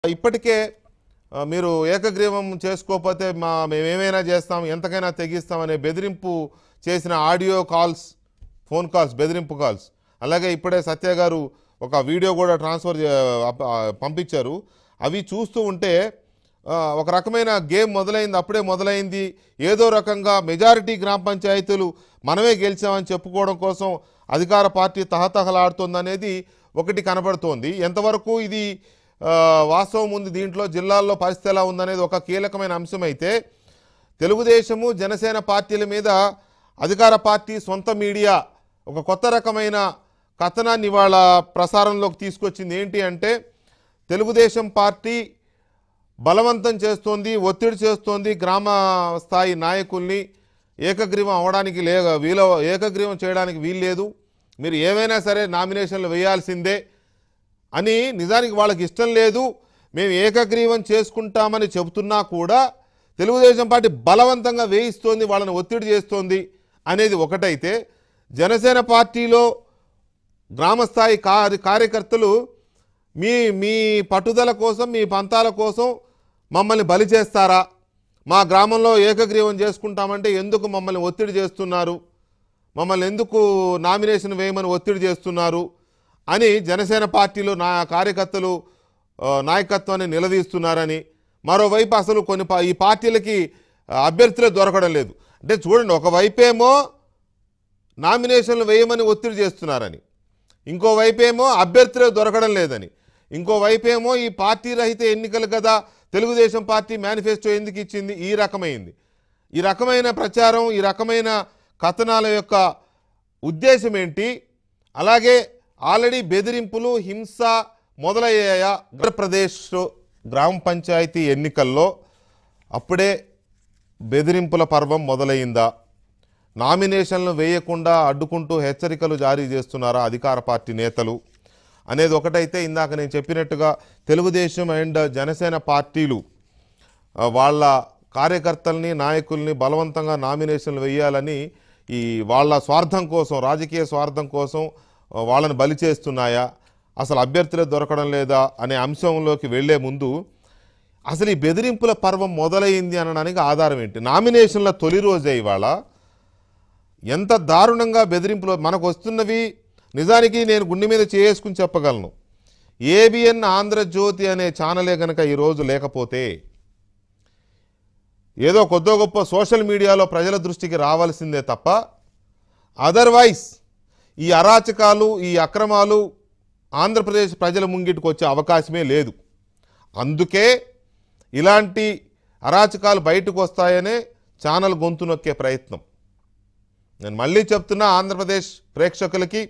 ఇప్పటికే ఆ, మీరు ఏకగ్రీవం చేసుకోకపోతే మా మేమేమైనా చేస్తాం ఎంతకైనా తెగిస్తాం అనే బెదిరింపు చేసిన ఆడియో కాల్స్ ఫోన్ కాల్స్ బెదిరింపు కాల్స్ అలాగే ఇప్పుడే సత్య గారు ఒక వీడియో కూడా ట్రాన్స్ఫర్ చే- అప్- ఆ, పంపించారు అవి చూస్తూ ఉంటే ఆ, ఒక రకమైన గేమ్ మొదలైంది అప్పుడే మొదలైంది ఏదో రకంగా మెజారిటీ గ్రామ పంచాయతీలు మనమే గెలిచామని చెప్పుకోవడం కోసం అధికార పార్టీ తహతహలాడుతోందనేది ఒకటి కనబడుతోంది ఎంతవరకు ఇది ఆ, వాస్తవం ఉంది దీంట్లో జిల్లాల్లో పరిస్థితి ఎలా ఉందనేది ఒక కీలకమైన అంశం అయితే తెలుగుదేశము జనసేన పార్టీల మీద అధికార పార్టీ సొంత మీడియా ఒక కొత్త రకమైన కథనాన్ని ఇవాళ ప్రసారంలోకి తీసుకొచ్చింది ఏంటి అంటే తెలుగుదేశం పార్టీ బలవంతం చేస్తోంది ఒత్తిడి చేస్తోంది గ్రామ స్థాయి నాయకుల్ని ఏకగ్రీవం అవడానికి లే వీల ఏకగ్రీవం చేయడానికి వీల్లేదు మీరు ఏమైనా సరే నామినేషన్లు వేయాల్సిందే అని నిజానికి వాళ్ళకి ఇష్టం లేదు మేము ఏకగ్రీవం చేసుకుంటామని చెబుతున్నా కూడా తెలుగుదేశం పార్టీ బలవంతంగా వేయిస్తోంది వాళ్ళని ఒత్తిడి చేస్తోంది అనేది ఒకటైతే జనసేన పార్టీలో గ్రామస్థాయి కార్య కార్యకర్తలు మీ మీ పట్టుదల కోసం మీ పంతాల కోసం మమ్మల్ని బలి చేస్తారా మా గ్రామంలో ఏకగ్రీవం చేసుకుంటామంటే ఎందుకు మమ్మల్ని ఒత్తిడి చేస్తున్నారు మమ్మల్ని ఎందుకు నామినేషన్ వేయమని ఒత్తిడి చేస్తున్నారు అని జనసేన పార్టీలో నా కార్యకర్తలు ఆ, నాయకత్వాన్ని నిలదీస్తున్నారని మరోవైపు అసలు కొన్ని పా- ఈ పార్టీలకి ఆ, అభ్యర్థులే దొరకడం లేదు అంటే చూడండి ఒకవైపేమో నామినేషన్లు వేయమని ఒత్తిడి చేస్తున్నారని ఇంకోవైపేమో అభ్యర్థులే దొరకడం లేదని ఇంకోవైపేమో ఈ పార్టీ రహిత ఎన్నికలు కదా తెలుగుదేశం పార్టీ మేనిఫెస్టో ఎందుకు ఇచ్చింది ఈ రకమైంది ఈ రకమైన ప్రచారం ఈ రకమైన కథనాల యొక్క ఉద్దేశం ఏంటి అలాగే ఆల్రెడీ బెదిరింపులు హింస మొదలయ్యాయా ఆంధ్రప్రదేశ్ గ్రామ పంచాయతీ ఎన్నికల్లో అప్పుడే బెదిరింపుల పర్వం మొదలైందా నామినేషన్లు వేయకుండా అడ్డుకుంటూ హెచ్చరికలు జారీ చేస్తున్నారా అధికార పార్టీ నేతలు అనేది ఒకటైతే ఇందాక నేను చెప్పినట్టుగా తెలుగుదేశం అండ్ జనసేన పార్టీలు ఆ, వాళ్ళ కార్యకర్తల్ని నాయకుల్ని బలవంతంగా నామినేషన్లు వేయాలని ఈ వాళ్ళ స్వార్థం కోసం రాజకీయ స్వార్థం కోసం ఆ, వాళ్ళని బలి చేస్తున్నాయా అసలు అభ్యర్థులే దొరకడం లేదా అనే అంశంలోకి వెళ్లే ముందు అసలు ఈ బెదిరింపుల పర్వం మొదలైంది అనడానికి ఆధారం ఏంటి నామినేషన్ల తొలి రోజే ఇవాళ ఎంత దారుణంగా బెదిరింపులు మనకు వస్తున్నవి నిజానికి నేను గుండె మీద చేసుకుని చెప్పగలను ఏబిఎన్ ఆంధ్రజ్యోతి అనే ఛానలే కనుక ఈరోజు లేకపోతే ఏదో కొద్దో గొప్ప సోషల్ మీడియాలో ప్రజల దృష్టికి రావాల్సిందే తప్ప అదర్వైజ్ ఈ అరాచకాలు ఈ అక్రమాలు ఆంధ్రప్రదేశ్ ప్రజల ముంగిటికి వచ్చే అవకాశమే లేదు అందుకే ఇలాంటి అరాచకాలు బయటకు వస్తాయనే ఛానల్ గొంతు నొక్కే ప్రయత్నం నేను మళ్ళీ చెప్తున్నా ఆంధ్రప్రదేశ్ ప్రేక్షకులకి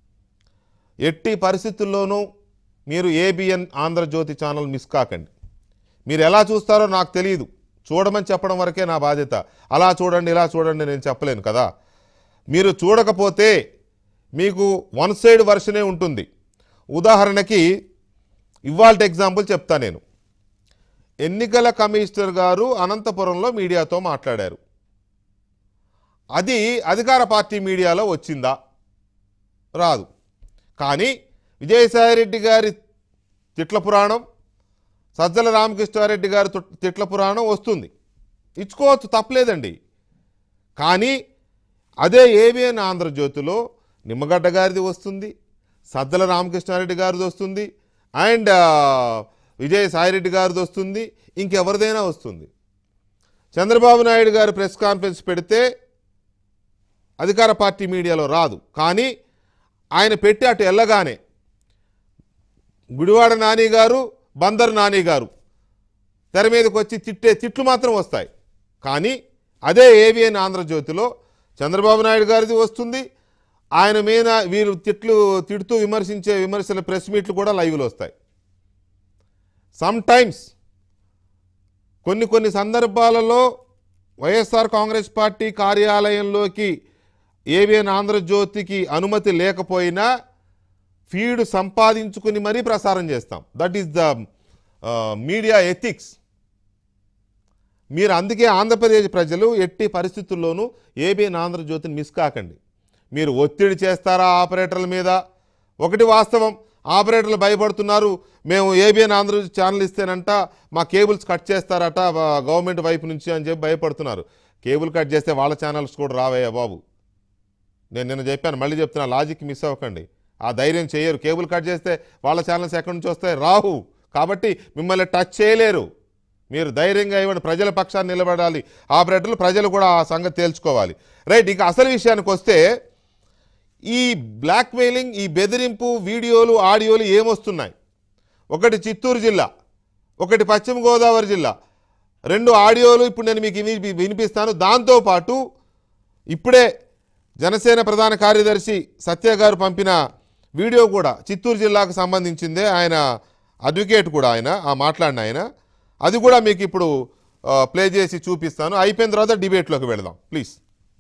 ఎట్టి పరిస్థితుల్లోనూ మీరు ఏబిఎన్ ఆంధ్రజ్యోతి ఛానల్ మిస్ కాకండి మీరు ఎలా చూస్తారో నాకు తెలియదు చూడమని చెప్పడం వరకే నా బాధ్యత అలా చూడండి ఇలా చూడండి నేను చెప్పలేను కదా మీరు చూడకపోతే మీకు వన్ సైడ్ వర్షనే ఉంటుంది ఉదాహరణకి ఇవాళ ఎగ్జాంపుల్ చెప్తా నేను ఎన్నికల కమిషనర్ గారు అనంతపురంలో మీడియాతో మాట్లాడారు అది అధికార పార్టీ మీడియాలో వచ్చిందా రాదు కానీ విజయసాయిరెడ్డి గారి తిట్ల పురాణం సజ్జల రామకృష్ణారెడ్డి గారి తుట్- తిట్ల పురాణం వస్తుంది ఇచ్చుకోవచ్చు తప్పలేదండి కానీ అదే ఏవిఎన్ ఆంధ్రజ్యోతిలో నిమ్మగడ్డ గారిది వస్తుంది సజ్జల రామకృష్ణారెడ్డి గారిది వస్తుంది అండ్ విజయ సాయిరెడ్డి గారిది వస్తుంది ఇంకెవరిదైనా వస్తుంది చంద్రబాబు నాయుడు గారు ప్రెస్ కాన్ఫరెన్స్ పెడితే అధికార పార్టీ మీడియాలో రాదు కానీ ఆయన పెట్టి అటు వెళ్ళగానే గుడివాడ నాని గారు బందర్ నాని గారు తెర మీదకి వచ్చి తిట్టే తిట్లు మాత్రం వస్తాయి కానీ అదే ఏవిఎన్ ఆంధ్రజ్యోతిలో చంద్రబాబు నాయుడు గారిది వస్తుంది ఆయన మీద వీరు తిట్లు తిడుతూ విమర్శించే విమర్శల ప్రెస్ మీట్లు కూడా లైవ్లో వస్తాయి సమ్ టైమ్స్ కొన్ని కొన్ని సందర్భాలలో వైఎస్ఆర్ కాంగ్రెస్ పార్టీ కార్యాలయంలోకి ఏవిఎన్ ఆంధ్రజ్యోతికి అనుమతి లేకపోయినా ఫీడ్ సంపాదించుకుని మరీ ప్రసారం చేస్తాం that is the media ethics మీరు అందుకే ఆంధ్రప్రదేశ్ ప్రజలు ఎట్టి పరిస్థితుల్లోనూ ఏబిఎన్ ఆంధ్రజ్యోతిని మిస్ కాకండి మీరు ఒత్తిడి చేస్తారా ఆపరేటర్ల మీద ఒకటి వాస్తవం ఆపరేటర్లు భయపడుతున్నారు మేము ఏబిఎన్ ఆంధ్రజ్యోతి ఛానల్ ఇస్తేనంట మా కేబుల్స్ కట్ చేస్తారట ఆ, గవర్నమెంట్ వైపు నుంచి అని చెప్పి భయపడుతున్నారు కేబుల్ కట్ చేస్తే వాళ్ళ ఛానల్స్ కూడా రావయ్యా బాబు నేను నిన్న చెప్పాను మళ్ళీ చెప్తున్నా లాజిక్ మిస్ అవ్వకండి ఆ ధైర్యం చేయరు కేబుల్ కట్ చేస్తే వాళ్ళ ఛానల్స్ ఎక్కడి నుంచి వస్తాయి రావు కాబట్టి మిమ్మల్ని టచ్ చేయలేరు మీరు ధైర్యంగా ఇవ్వండి ప్రజల పక్షాన్ని నిలబడాలి ఆపరేటర్లు ప్రజలు కూడా ఆ సంగతి తేల్చుకోవాలి రైట్ ఇక అసలు విషయానికి వస్తే ఈ బ్లాక్మెయిలింగ్ ఈ బెదిరింపు వీడియోలు ఆడియోలు ఏమొస్తున్నాయి ఒకటి చిత్తూరు జిల్లా ఒకటి పశ్చిమ గోదావరి జిల్లా రెండు ఆడియోలు ఇప్పుడు నేను మీకు విని- వినిపిస్తాను దాంతోపాటు ఇప్పుడే జనసేన ప్రధాన కార్యదర్శి సత్య గారు పంపిన వీడియో కూడా చిత్తూరు జిల్లాకు సంబంధించిందే ఆయన అడ్వకేట్ కూడా ఆయన ఆ మాట్లాడిన ఆయన అది కూడా మీకు ఇప్పుడు ఆ, ప్లే చేసి చూపిస్తాను అయిపోయిన తర్వాత డిబేట్లోకి వెళదాం ప్లీజ్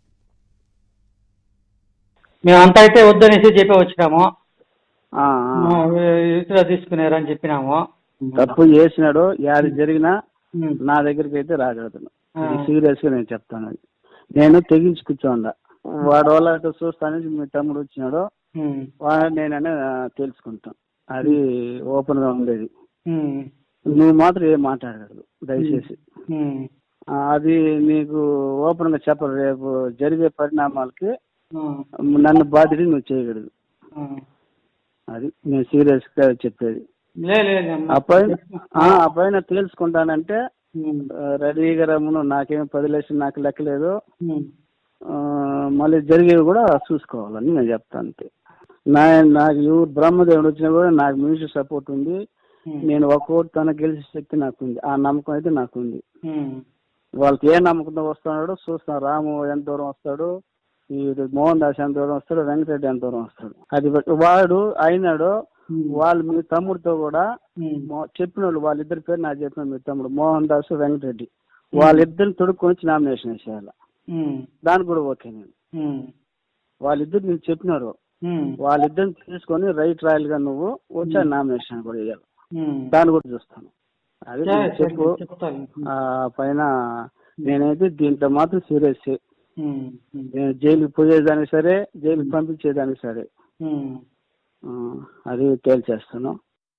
మేమంతా అయితే వద్దనేసి చెప్పి వచ్చినాము ఆ, ఆ. ఇతర తీసుకునేరని చెప్పినాము తప్పు చేసినాడు యాది జరిగినా ఉమ్, నా దగ్గరికి అయితే రాగలుగుతాను ఆ. సీరియస్ గా నేను చెప్తాను అది నేను తెగించి కూర్చోండా వాడు వాళ్ళ చూస్తానేసి మీ తమ్ముడు వచ్చినాడు ఉమ్, వాడు నేననే ఆ, తెలుసుకుంటాం అది ఓపెన్ గా ఉండేది ఉమ్, నువ్వు మాత్రం ఏం మాట్లాడగలదు దయచేసి ఉమ్, ఆ, అది నీకు ఓపెన్ గా చెప్పరు రేపు జరిగే పరిణామాలకి ఉమ్, నన్ను బాధ్యత నువ్వు చేయగలదు ఉమ్. అది నేను సీరియస్ గా చెప్పేది లే లేదమ్మా. ఆ పైన ఆ ఆ పైన తేల్చుకుంటానంటే ఉమ్, ఆ, రెడీగా రమ్మును నాకేం పది లక్షలు నాకు లెక్కలేదు ఉమ్, ఆ, మళ్ళీ జరిగేవి కూడా చూసుకోవాలని నేను చెప్తాను అంతే నా నాకు ఎవరు బ్రహ్మదేవుడు వచ్చినా కూడా నాకు మినిస్టర్ సపోర్ట్ ఉంది ఉమ్, నేను ఒక ఓటు తన గెలిచే శక్తి నాకు ఉంది ఆ నమ్మకం అయితే నాకు ఉంది ఉమ్, వాళ్ళకి ఏ నమ్మకంతో వస్తున్నాడో చూస్తాం రాము ఎంత దూరం వస్తాడు ఈ మోహన్ దాస్ ఎంత దూరం వస్తాడు వెంకటరెడ్డి ఎంత దూరం వస్తాడు అది బట్టి వాడు అయినాడు ఉమ్, వాళ్ళు మీ తమ్ముడితో కూడా ఉమ్, మో- చెప్పిన వాళ్ళు వాళ్ళిద్దరి పేరు నాకు చెప్పిన మీ తమ్ముడు మోహన్ దాస్ వెంకటరెడ్డి వాళ్ళిద్దరిని తొడుక్కొని వచ్చి నామినేషన్ వేసేయాలి ఉమ్, దానికి కూడా ఓకే నేను ఉమ్, వాళ్ళిద్దరు నీకు చెప్పినారు ఉమ్, వాళ్ళిద్దరిని తీసుకొని రైట్ రాయల్ గా నువ్వు వచ్చా నామినేషన్ కూడా వేయాలి ఉమ్. దాన్ని కూడా చూస్తాను అది సరే, నువ్వు చెప్పు సరే, చెప్తాను. ఆ పైన నేనైతే దీంట్లో మాత్రం సీరియస్ ఉమ్, ఉమ్, నేను జైలుకి పోయేదానికి సరే జైలుకి పంపించేదానికి సరే ఉమ్. ఆ, అది తేల్చేస్తాను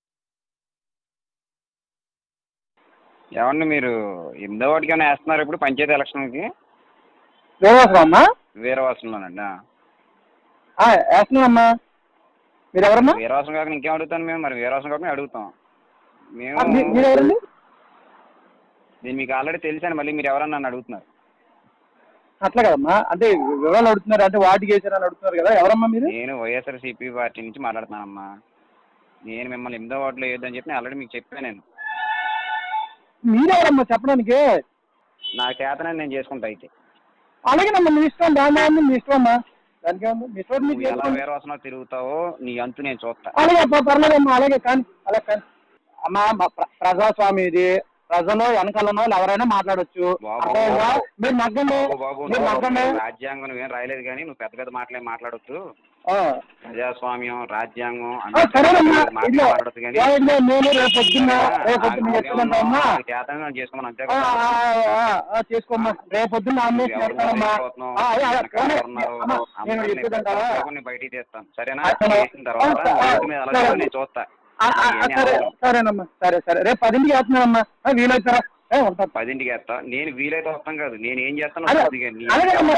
ఏమండి మీరు ఎనిమిదో వాటికి ఏమైనా వేస్తున్నారు ఇప్పుడు పంచాయతీ ఎలక్షన్కి దేవాసరం అమ్మా వీరవాసంలోనండి ఆ. ఆ, వేస్తున్నామమ్మా మీరు ఎవరమ్మా వీరవాసం కాక ఇంకేం అడుగుతాను మేము మరి వీరవాసం కాక మేము అడుగుతాం మేము ఆ, మీ- మీరు ఎవరండి నేను మీకు ఆల్రెడీ తెలిసాను మళ్ళీ మీరు ఎవరన్నా నన్ను అడుగుతున్నారు అట్లా కదమ్మా అంటే వివరాలు అడుగుతున్నారు అంటే వాటికి వేసారని అడుగుతున్నారు కదా ఎవరమ్మా మీరు నేను వైఎస్ఆర్సీపీ పార్టీ నుంచి మాట్లాడుతున్నానమ్మా నేను మిమ్మల్ని ఎనిమిదో వాటిలో వేయొద్దని చెప్పి ఆల్రెడీ మీకు చెప్పాను నేను మీరెవరమ్మా చెప్పడానికి నా చేతనని నేను చేసుకుంటా అయితే అలాగేనమ్మా మీ ఇష్టం దాని దాన్ని మీ ఇష్టం అమ్మా దానికి ఏముంది? మీ ఇష్టం మీకు నువ్వు ఎలా చేసుకోండి. వీరవాసంలో తిరుగుతావో నీ అంతు నేను చూస్తా అలాగే అబ్బా, పర్లేదమ్మా అలాగే కానీ అలాగే కానీ అమ్మా మా ప్ర- ప్రజాస్వామ్యం ఇది ప్రజలు వెనకాలనో ఎవరైనా మాట్లాడొచ్చు బాబు, అర్థమైందా? మీరు నగ్గండి బాబు బాబు మీరు నగ్గండి నువ్వు రాజ్యాంగం నువ్వేం రాయలేదు కానీ నువ్వు పెద్ద పెద్ద మాటలే మాట్లాడొద్దు ఆ. ప్రజాస్వామ్యం రాజ్యాంగం ఆ, అన్ని సరేనమ్మా మాటలు ఇదిగో మాట్లాడొద్దు కానీ ఏమైంది? నేను రేపు పొద్దున్న రేపు పొద్దున్న చెప్తుంటామమ్మా చేతనం చేసుకోమని అంతే ఆ, ఆ, ఆ, ఆ, చేసుకోమ్మా రేపు పొద్దున్న నామినేషన్ చేస్తానమ్మా ఆ, అదే, అదే, పోనీ. అమ్మా, నేను చెప్తుంటావా బయటికి తీస్తాను సరేనా ఆ, సరే. చేసిన తర్వాత ఆ, ఆ, రోడ్డు మీద అలా సరే. నేను చూస్తా ఆ, ఆ, ఆ, సరే సరేనమ్మా సరే సరే రేపు పదింటికి వేస్తున్నానమ్మా ఆ, వీలవుతారా ఏ, ఉంటాను పదింటికి వేస్తా నేను వీలైతే వస్తాం కాదు నేను ఏం చేస్తాను అదే, అది కానీ నీ- అలాగేనమ్మా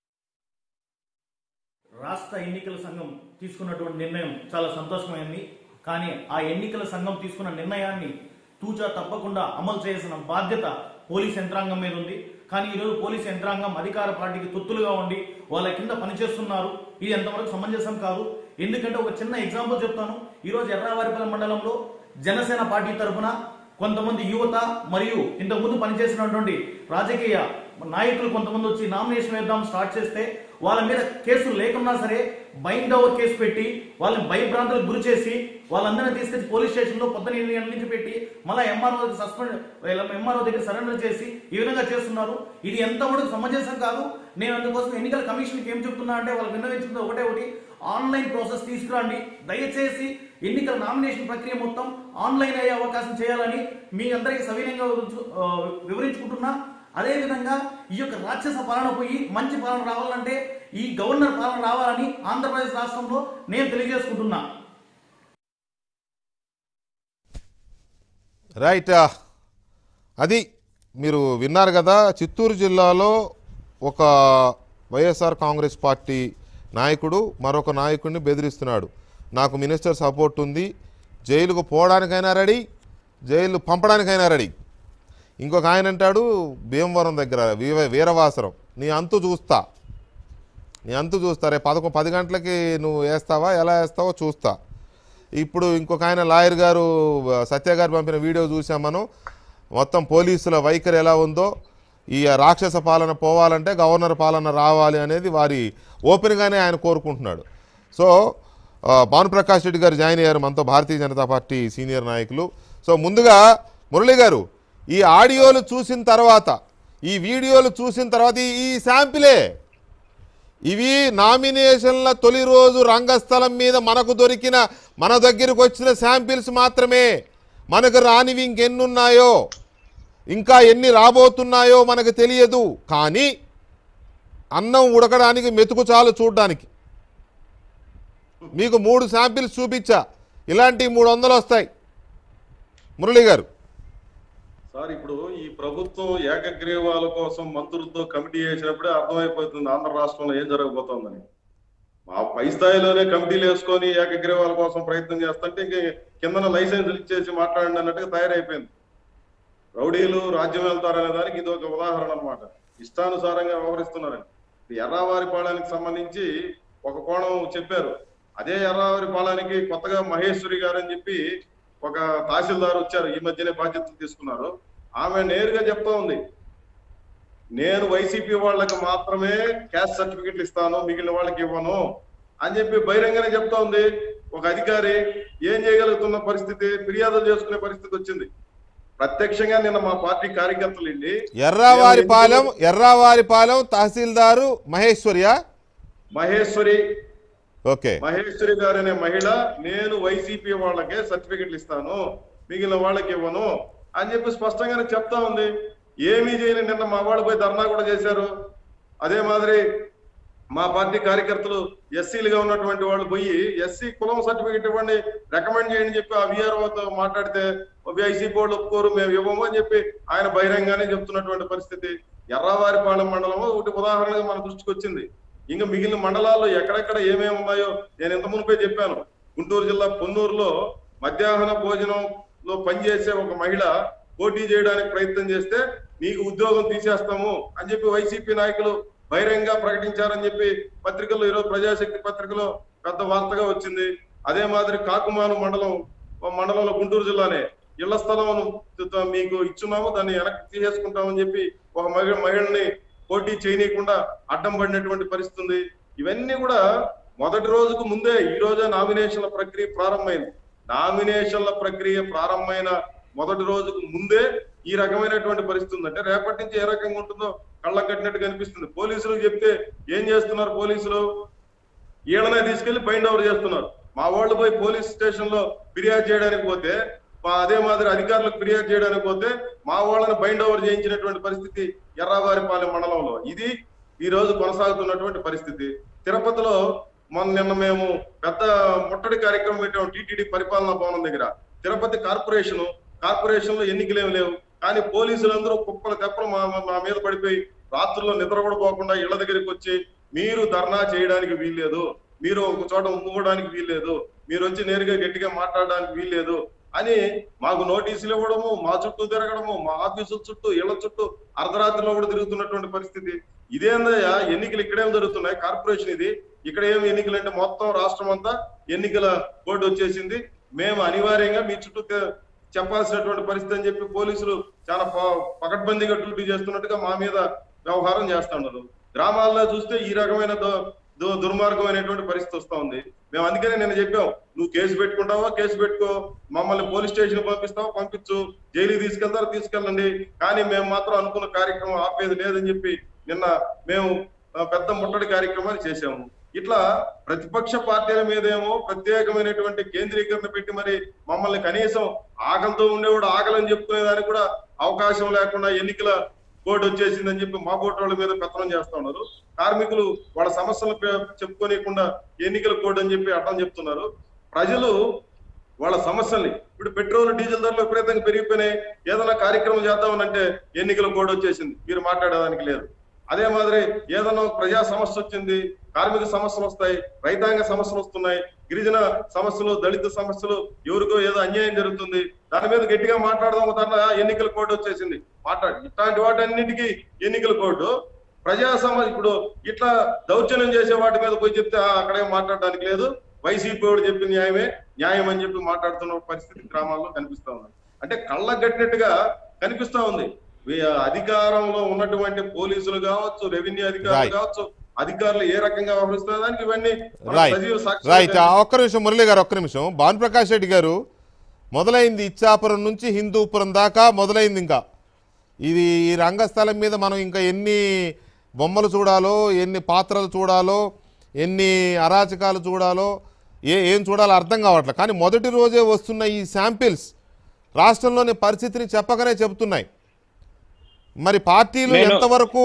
రాష్ట్ర ఎన్నికల సంఘం తీసుకున్నటువంటి నిర్ణయం చాలా సంతోషమైంది కానీ ఆ ఎన్నికల సంఘం తీసుకున్న నిర్ణయాన్ని తూచా తప్పకుండా అమలు చేయాల్సిన బాధ్యత పోలీస్ యంత్రాంగం మీద ఉంది కానీ ఈరోజు పోలీస్ యంత్రాంగం అధికార పార్టీకి తొత్తులుగా ఉండి వాళ్ళ కింద పనిచేస్తున్నారు ఇది ఎంతవరకు సమంజసం కాదు ఎందుకంటే ఒక చిన్న ఎగ్జాంపుల్ చెప్తాను ఈరోజు ఎర్రావారిపల్లి మండలంలో జనసేన పార్టీ తరఫున కొంతమంది యువత మరియు ఇంతకుముందు పనిచేసినటువంటి రాజకీయ నాయకులు కొంతమంది వచ్చి నామినేషన్ వేద్దాం స్టార్ట్ చేస్తే వాళ్ళ మీద కేసులు లేకున్నా సరే బైండ్ ఓవర్ కేసు పెట్టి వాళ్ళని భయభ్రాంతులకు గురి చేసి వాళ్ళందరినీ తీసుకొచ్చి పోలీస్ స్టేషన్లో పొద్దున ఎనిమిది గంటల నుంచి పెట్టి మళ్ళీ ఎంఆర్ఓ సస్పెండ్ ఎంఆర్ఓ దగ్గర సరెండర్ చేసి ఈ విధంగా చేస్తున్నారు ఇది ఎంతవరకు సమంజసం కాదు నేను అందుకోసం ఎన్నికల కమిషన్కి ఏం చెప్తున్నా అంటే వాళ్ళకి విన్నవించుకుంది ఒకటే ఒకటి ఆన్లైన్ ప్రాసెస్ తీసుకురండి దయచేసి ఎన్నికల నామినేషన్ ప్రక్రియ మొత్తం ఆన్లైన్ అయ్యే అవకాశం చేయాలని మీ అందరికీ సవినయంగా వివరించు- ఆ, వివరించుకుంటున్నా అదే విధంగా ఈ యొక్క రాక్షస పాలన పోయి మంచి పాలన రావాలంటే ఈ గవర్నర్ పాలన రావాలని ఆంధ్రప్రదేశ్ రాష్ట్రంలో నేను తెలియజేసుకుంటున్నా రైట్ ఆ, అది మీరు విన్నారు కదా చిత్తూరు జిల్లాలో ఒక వైఎస్ఆర్ కాంగ్రెస్ పార్టీ నాయకుడు మరొక నాయకుడిని బెదిరిస్తున్నాడు నాకు మినిస్టర్ సపోర్ట్ ఉంది జైలుకు పోవడానికైనా రెడీ జైలు పంపడానికైనా రెడీ ఇంకొక ఆయన అంటాడు భీమవరం దగ్గర వీర వీరవాసరం నీ అంతు చూస్తా నీ అంతు చూస్తా రేపు పదకొ పది గంటలకి నువ్వు వేస్తావా ఎలా వేస్తావో చూస్తా ఇప్పుడు ఇంకొక ఆయన లాయర్ గారు సత్య గారు పంపిన వీడియో చూసాం మనం మొత్తం పోలీసుల వైఖరి ఎలా ఉందో ఈ రాక్షస పాలన పోవాలంటే గవర్నర్ పాలన రావాలి అనేది వారి ఓపెన్గానే ఆయన కోరుకుంటున్నాడు సో ఆ, భానుప్రకాష్ రెడ్డి గారు జాయిన్ అయ్యారు మనతో భారతీయ జనతా పార్టీ సీనియర్ నాయకులు సో ముందుగా మురళి గారు ఈ ఆడియోలు చూసిన తర్వాత ఈ వీడియోలు చూసిన తర్వాత ఈ- ఈ శాంపిలే ఇవి నామినేషన్ల తొలి రోజు రంగస్థలం మీద మనకు దొరికిన మన దగ్గరకు వచ్చిన శాంపిల్స్ మాత్రమే మనకు రానివి ఇంకెన్నున్నాయో ఇంకా ఎన్ని రాబోతున్నాయో మనకు తెలియదు కానీ అన్నం ఉడకడానికి మెతుకు చాలు చూడడానికి మీకు మూడు శాంపిల్స్ చూపించా ఇలాంటి మూడు వందలు వస్తాయి మురళి గారు సార్ ఇప్పుడు ఈ ప్రభుత్వం ఏకగ్రీవాల కోసం మంత్రులతో కమిటీ వేసినప్పుడే అర్థమైపోతుంది ఆంధ్ర రాష్ట్రంలో ఏం జరగబోతోందని మా పై స్థాయిలోనే కమిటీలు వేసుకొని ఏకగ్రీవాల కోసం ప్రయత్నం చేస్తుంటే ఇంక కిందన లైసెన్సులు ఇచ్చేసి మాట్లాడండి అన్నట్టుగా తయారైపోయింది రౌడీలు రాజ్యం వెళ్తారనే దానికి ఇది ఒక ఉదాహరణ అన్నమాట ఇష్టానుసారంగా వ్యవహరిస్తున్నారని ఎర్రావారి పాలనికి సంబంధించి ఒక కోణం చెప్పారు అదే ఎర్రావారి పాలనికి కొత్తగా మహేశ్వరి గారు అని చెప్పి ఒక తహసీల్దార్ వచ్చారు ఈ మధ్యనే బాధ్యతలు తీసుకున్నారు ఆమె నేరుగా చెప్తా ఉంది నేను వైసీపీ వాళ్ళకి మాత్రమే క్యాస్ట్ సర్టిఫికెట్లు ఇస్తాను మిగిలిన వాళ్ళకి ఇవ్వను అని చెప్పి బహిరంగనే చెప్తా ఉంది ఒక అధికారి ఏం చేయగలుగుతున్న పరిస్థితి ఫిర్యాదులు చేసుకునే పరిస్థితి వచ్చింది ప్రత్యక్షంగా నిన్న మా పార్టీ కార్యకర్తలు వెళ్ళి ఎర్రావారిపాలెం ఎర్రావారిపాలెం తహసీల్దారు మహేశ్వర్యా మహేశ్వరి ఓకే మహేశ్వరి గారు అనే మహిళ నేను వైసీపీ వాళ్ళకే సర్టిఫికెట్లు ఇస్తాను మిగిలిన వాళ్ళకి ఇవ్వను అని చెప్పి స్పష్టంగానే చెప్తా ఉంది ఏమీ చేయని నిన్న మా వాళ్ళు పోయి ధర్నా కూడా చేశారు అదే మాదిరి మా పార్టీ కార్యకర్తలు ఎస్సీలుగా ఉన్నటువంటి వాళ్ళు పోయి ఎస్సీ కులం సర్టిఫికెట్ ఇవ్వండి రికమెండ్ చేయండి చెప్పి ఆ విఆర్ఓతో మాట్లాడితే వైసీపీ వాళ్ళు ఒప్పుకోరు మేము ఇవ్వము అని చెప్పి ఆయన బహిరంగానే చెప్తున్నటువంటి పరిస్థితి ఎర్రవారిపాలెం మండలం ఒకటి ఉదాహరణగా మన దృష్టికి వచ్చింది ఇంకా మిగిలిన మండలాల్లో ఎక్కడెక్కడ ఏమేమి ఉన్నాయో నేను ఇంత మునిపే చెప్పాను గుంటూరు జిల్లా పొన్నూరులో మధ్యాహ్న భోజనంలో పనిచేసే ఒక మహిళ పోటీ చేయడానికి ప్రయత్నం చేస్తే నీకు ఉద్యోగం తీసేస్తాము అని చెప్పి వైసీపీ నాయకులు బహిరంగ ప్రకటించారని చెప్పి పత్రికల్లో ఈరోజు ప్రజాశక్తి పత్రికలో పెద్ద వార్తగా వచ్చింది అదే మాదిరి కాకుమాను మండలం మండలంలో గుంటూరు జిల్లానే ఇళ్ల స్థలం మీకు ఇచ్చున్నాము దాన్ని వెనక్కి తీసేసుకుంటామని చెప్పి ఒక మహిళ మహిళని పోటీ చేయనీయకుండా అడ్డం పడినటువంటి పరిస్థితి ఉంది ఇవన్నీ కూడా మొదటి రోజుకు ముందే ఈ రోజే నామినేషన్ల ప్రక్రియ ప్రారంభమైంది నామినేషన్ల ప్రక్రియ ప్రారంభమైన మొదటి రోజుకు ముందే ఈ రకమైనటువంటి పరిస్థితి ఉంది అంటే రేపటి నుంచి ఏ రకంగా ఉంటుందో కళ్ళకు కట్టినట్టు కనిపిస్తుంది పోలీసులు చెప్తే ఏం చేస్తున్నారు పోలీసులు ఈళ్ళనే తీసుకెళ్లి బైండ్ ఓవర్ చేస్తున్నారు మా వాళ్ళు పోయి పోలీస్ స్టేషన్ లో ఫిర్యాదు చేయడానికి పోతే మా అదే మాదిరి అధికారులకు ఫిర్యాదు చేయడానికి పోతే మా వాళ్ళని బైండ్ ఓవర్ చేయించినటువంటి పరిస్థితి ఎర్రావారిపాలెం మండలంలో ఇది ఈ రోజు కొనసాగుతున్నటువంటి పరిస్థితి తిరుపతిలో మొన్న నిన్న మేము పెద్ద ముట్టడి కార్యక్రమం పెట్టాము టీటీడీ పరిపాలనా భవనం దగ్గర తిరుపతి కార్పొరేషన్ కార్పొరేషన్ లో ఎన్నికలేమి లేవు కానీ పోలీసులందరూ కుప్పల తెప్పలు మా మా మీద పడిపోయి రాత్రుల్లో నిద్ర కూడా పోకుండా ఇళ్ల దగ్గరికి వచ్చి మీరు ధర్నా చేయడానికి వీల్లేదు మీరు ఒక చోట ఉమ్ముకోవడానికి వీల్లేదు మీరు వచ్చి నేరుగా గట్టిగా మాట్లాడడానికి వీల్లేదు అని మాకు నోటీసులు ఇవ్వడము మా చుట్టూ తిరగడము మా ఆఫీసుల చుట్టూ ఇళ్ల చుట్టూ అర్ధరాత్రిలో కూడా తిరుగుతున్నటువంటి పరిస్థితి ఇదేందయ్యా ఎన్నికలు ఇక్కడేం జరుగుతున్నాయి కార్పొరేషన్ ఇది ఇక్కడ ఏం ఎన్నికలు అంటే మొత్తం రాష్ట్రం అంతా ఎన్నికల బోర్డు వచ్చేసింది మేము అనివార్యంగా మీ చుట్టూ తే- చెప్పాల్సినటువంటి పరిస్థితి అని చెప్పి పోలీసులు చాలా ప- పకడ్బందీగా డ్యూటీ చేస్తున్నట్టుగా మా మీద వ్యవహారం చేస్తున్నారు గ్రామాల్లో చూస్తే ఈ రకమైన దు- దు- దుర్మార్గమైనటువంటి పరిస్థితి వస్తా ఉంది మేము అందుకనే నేను చెప్పాం నువ్వు కేసు పెట్టుకుంటావా కేసు పెట్టుకో మమ్మల్ని పోలీస్ స్టేషన్ పంపిస్తావా పంపించు జైలుకి తీసుకెళ్తారు తీసుకెళ్ళండి కానీ మేము మాత్రం అనుకున్న కార్యక్రమం ఆపేది లేదని చెప్పి నిన్న మేము ఆ, పెద్ద ముట్టడి కార్యక్రమాన్ని చేశాము ఇట్లా ప్రతిపక్ష పార్టీల మీదేమో ప్రత్యేకమైనటువంటి కేంద్రీకరణ పెట్టి మరి మమ్మల్ని కనీసం ఆకలితో ఉండేవాడు ఆకలని చెప్పుకునే దానికి కూడా అవకాశం లేకుండా ఎన్నికల బోర్డు వచ్చేసిందని చెప్పి మా బోర్డు వాళ్ళ మీద పెత్తనం చేస్తా ఉన్నారు కార్మికులు వాళ్ళ సమస్యలు పె- చెప్పుకోనియకుండా ఎన్నికల కోడ్ అని చెప్పి అడ్డం చెప్తున్నారు ప్రజలు వాళ్ళ సమస్యల్ని ఇప్పుడు పెట్రోల్ డీజిల్ ధరలు విపరీతంగా పెరిగిపోయినాయి ఏదైనా కార్యక్రమం చేద్దామని అంటే ఎన్నికల కోడ్ వచ్చేసింది మీరు మాట్లాడడానికి లేదు అదే మాదిరి ఏదైనా ఒక ప్రజా సమస్య వచ్చింది కార్మిక సమస్యలు వస్తాయి రైతాంగ సమస్యలు వస్తున్నాయి గిరిజన సమస్యలు దళిత సమస్యలు ఎవరికో ఏదో అన్యాయం జరుగుతుంది దాని మీద గట్టిగా మాట్లాడదాం తన ఎన్నికల కోడ్ వచ్చేసింది మాట్లాడు ఇట్లాంటి వాటన్నిటికీ ఎన్నికల కోడ్ ప్రజా సమ ఇప్పుడు ఇట్లా దౌర్జన్యం చేసే వాటి మీద పోయి చెప్తే "ఆ, అక్కడేం మాట్లాడడానికి లేదు వైసీపీ వాడు చెప్పిన న్యాయమే న్యాయం అని చెప్పి మాట్లాడుతున్న పరిస్థితి గ్రామాల్లో కనిపిస్తా ఉంది అంటే కళ్ళకు కట్టినట్టుగా కనిపిస్తా ఉంది వీ- అధికారంలో ఉన్నటువంటి పోలీసులు కావచ్చు రెవెన్యూ అధికారులు Right. కావచ్చు అధికారులు ఏ రకంగా వ్యవహరిస్తున్న దానికి ఇవన్నీ మన రైట్ సజీవ సాక్ష్యాలు రైట్ ఆ ఒక్క నిమిషం మురళి గారు ఒక్క నిమిషం భానుప్రకాష్ రెడ్డి గారు మొదలైంది ఇచ్చాపురం నుంచి హిందూపురం దాకా మొదలైంది ఇంకా ఇది ఈ రంగస్థలం మీద మనం ఇంకా ఎన్ని బొమ్మలు చూడాలో ఎన్ని పాత్రలు చూడాలో ఎన్ని అరాచకాలు చూడాలో ఏ ఏం చూడాలో అర్థం కావట్లేదు కానీ మొదటి రోజే వస్తున్న ఈ శాంపిల్స్ రాష్ట్రంలోని పరిస్థితిని చెప్పకనే చెబుతున్నాయి మరి పార్టీలు నేను- ఎంతవరకు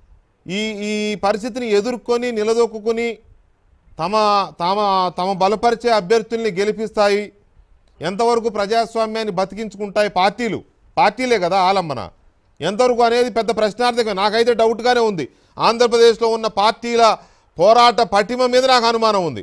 ఈ ఈ పరిస్థితిని ఎదుర్కొని నిలదొక్కుని తమ తమ తమ బలపరిచే అభ్యర్థుల్ని గెలిపిస్తాయి ఎంతవరకు ప్రజాస్వామ్యాన్ని బతికించుకుంటాయి పార్టీలు పార్టీలే కదా ఆలంబన ఎంతవరకు అనేది పెద్ద ప్రశ్నార్థకం నాకైతే డౌట్గానే ఉంది ఆంధ్రప్రదేశ్లో ఉన్న పార్టీల పోరాట పటిమ మీద నాకు అనుమానం ఉంది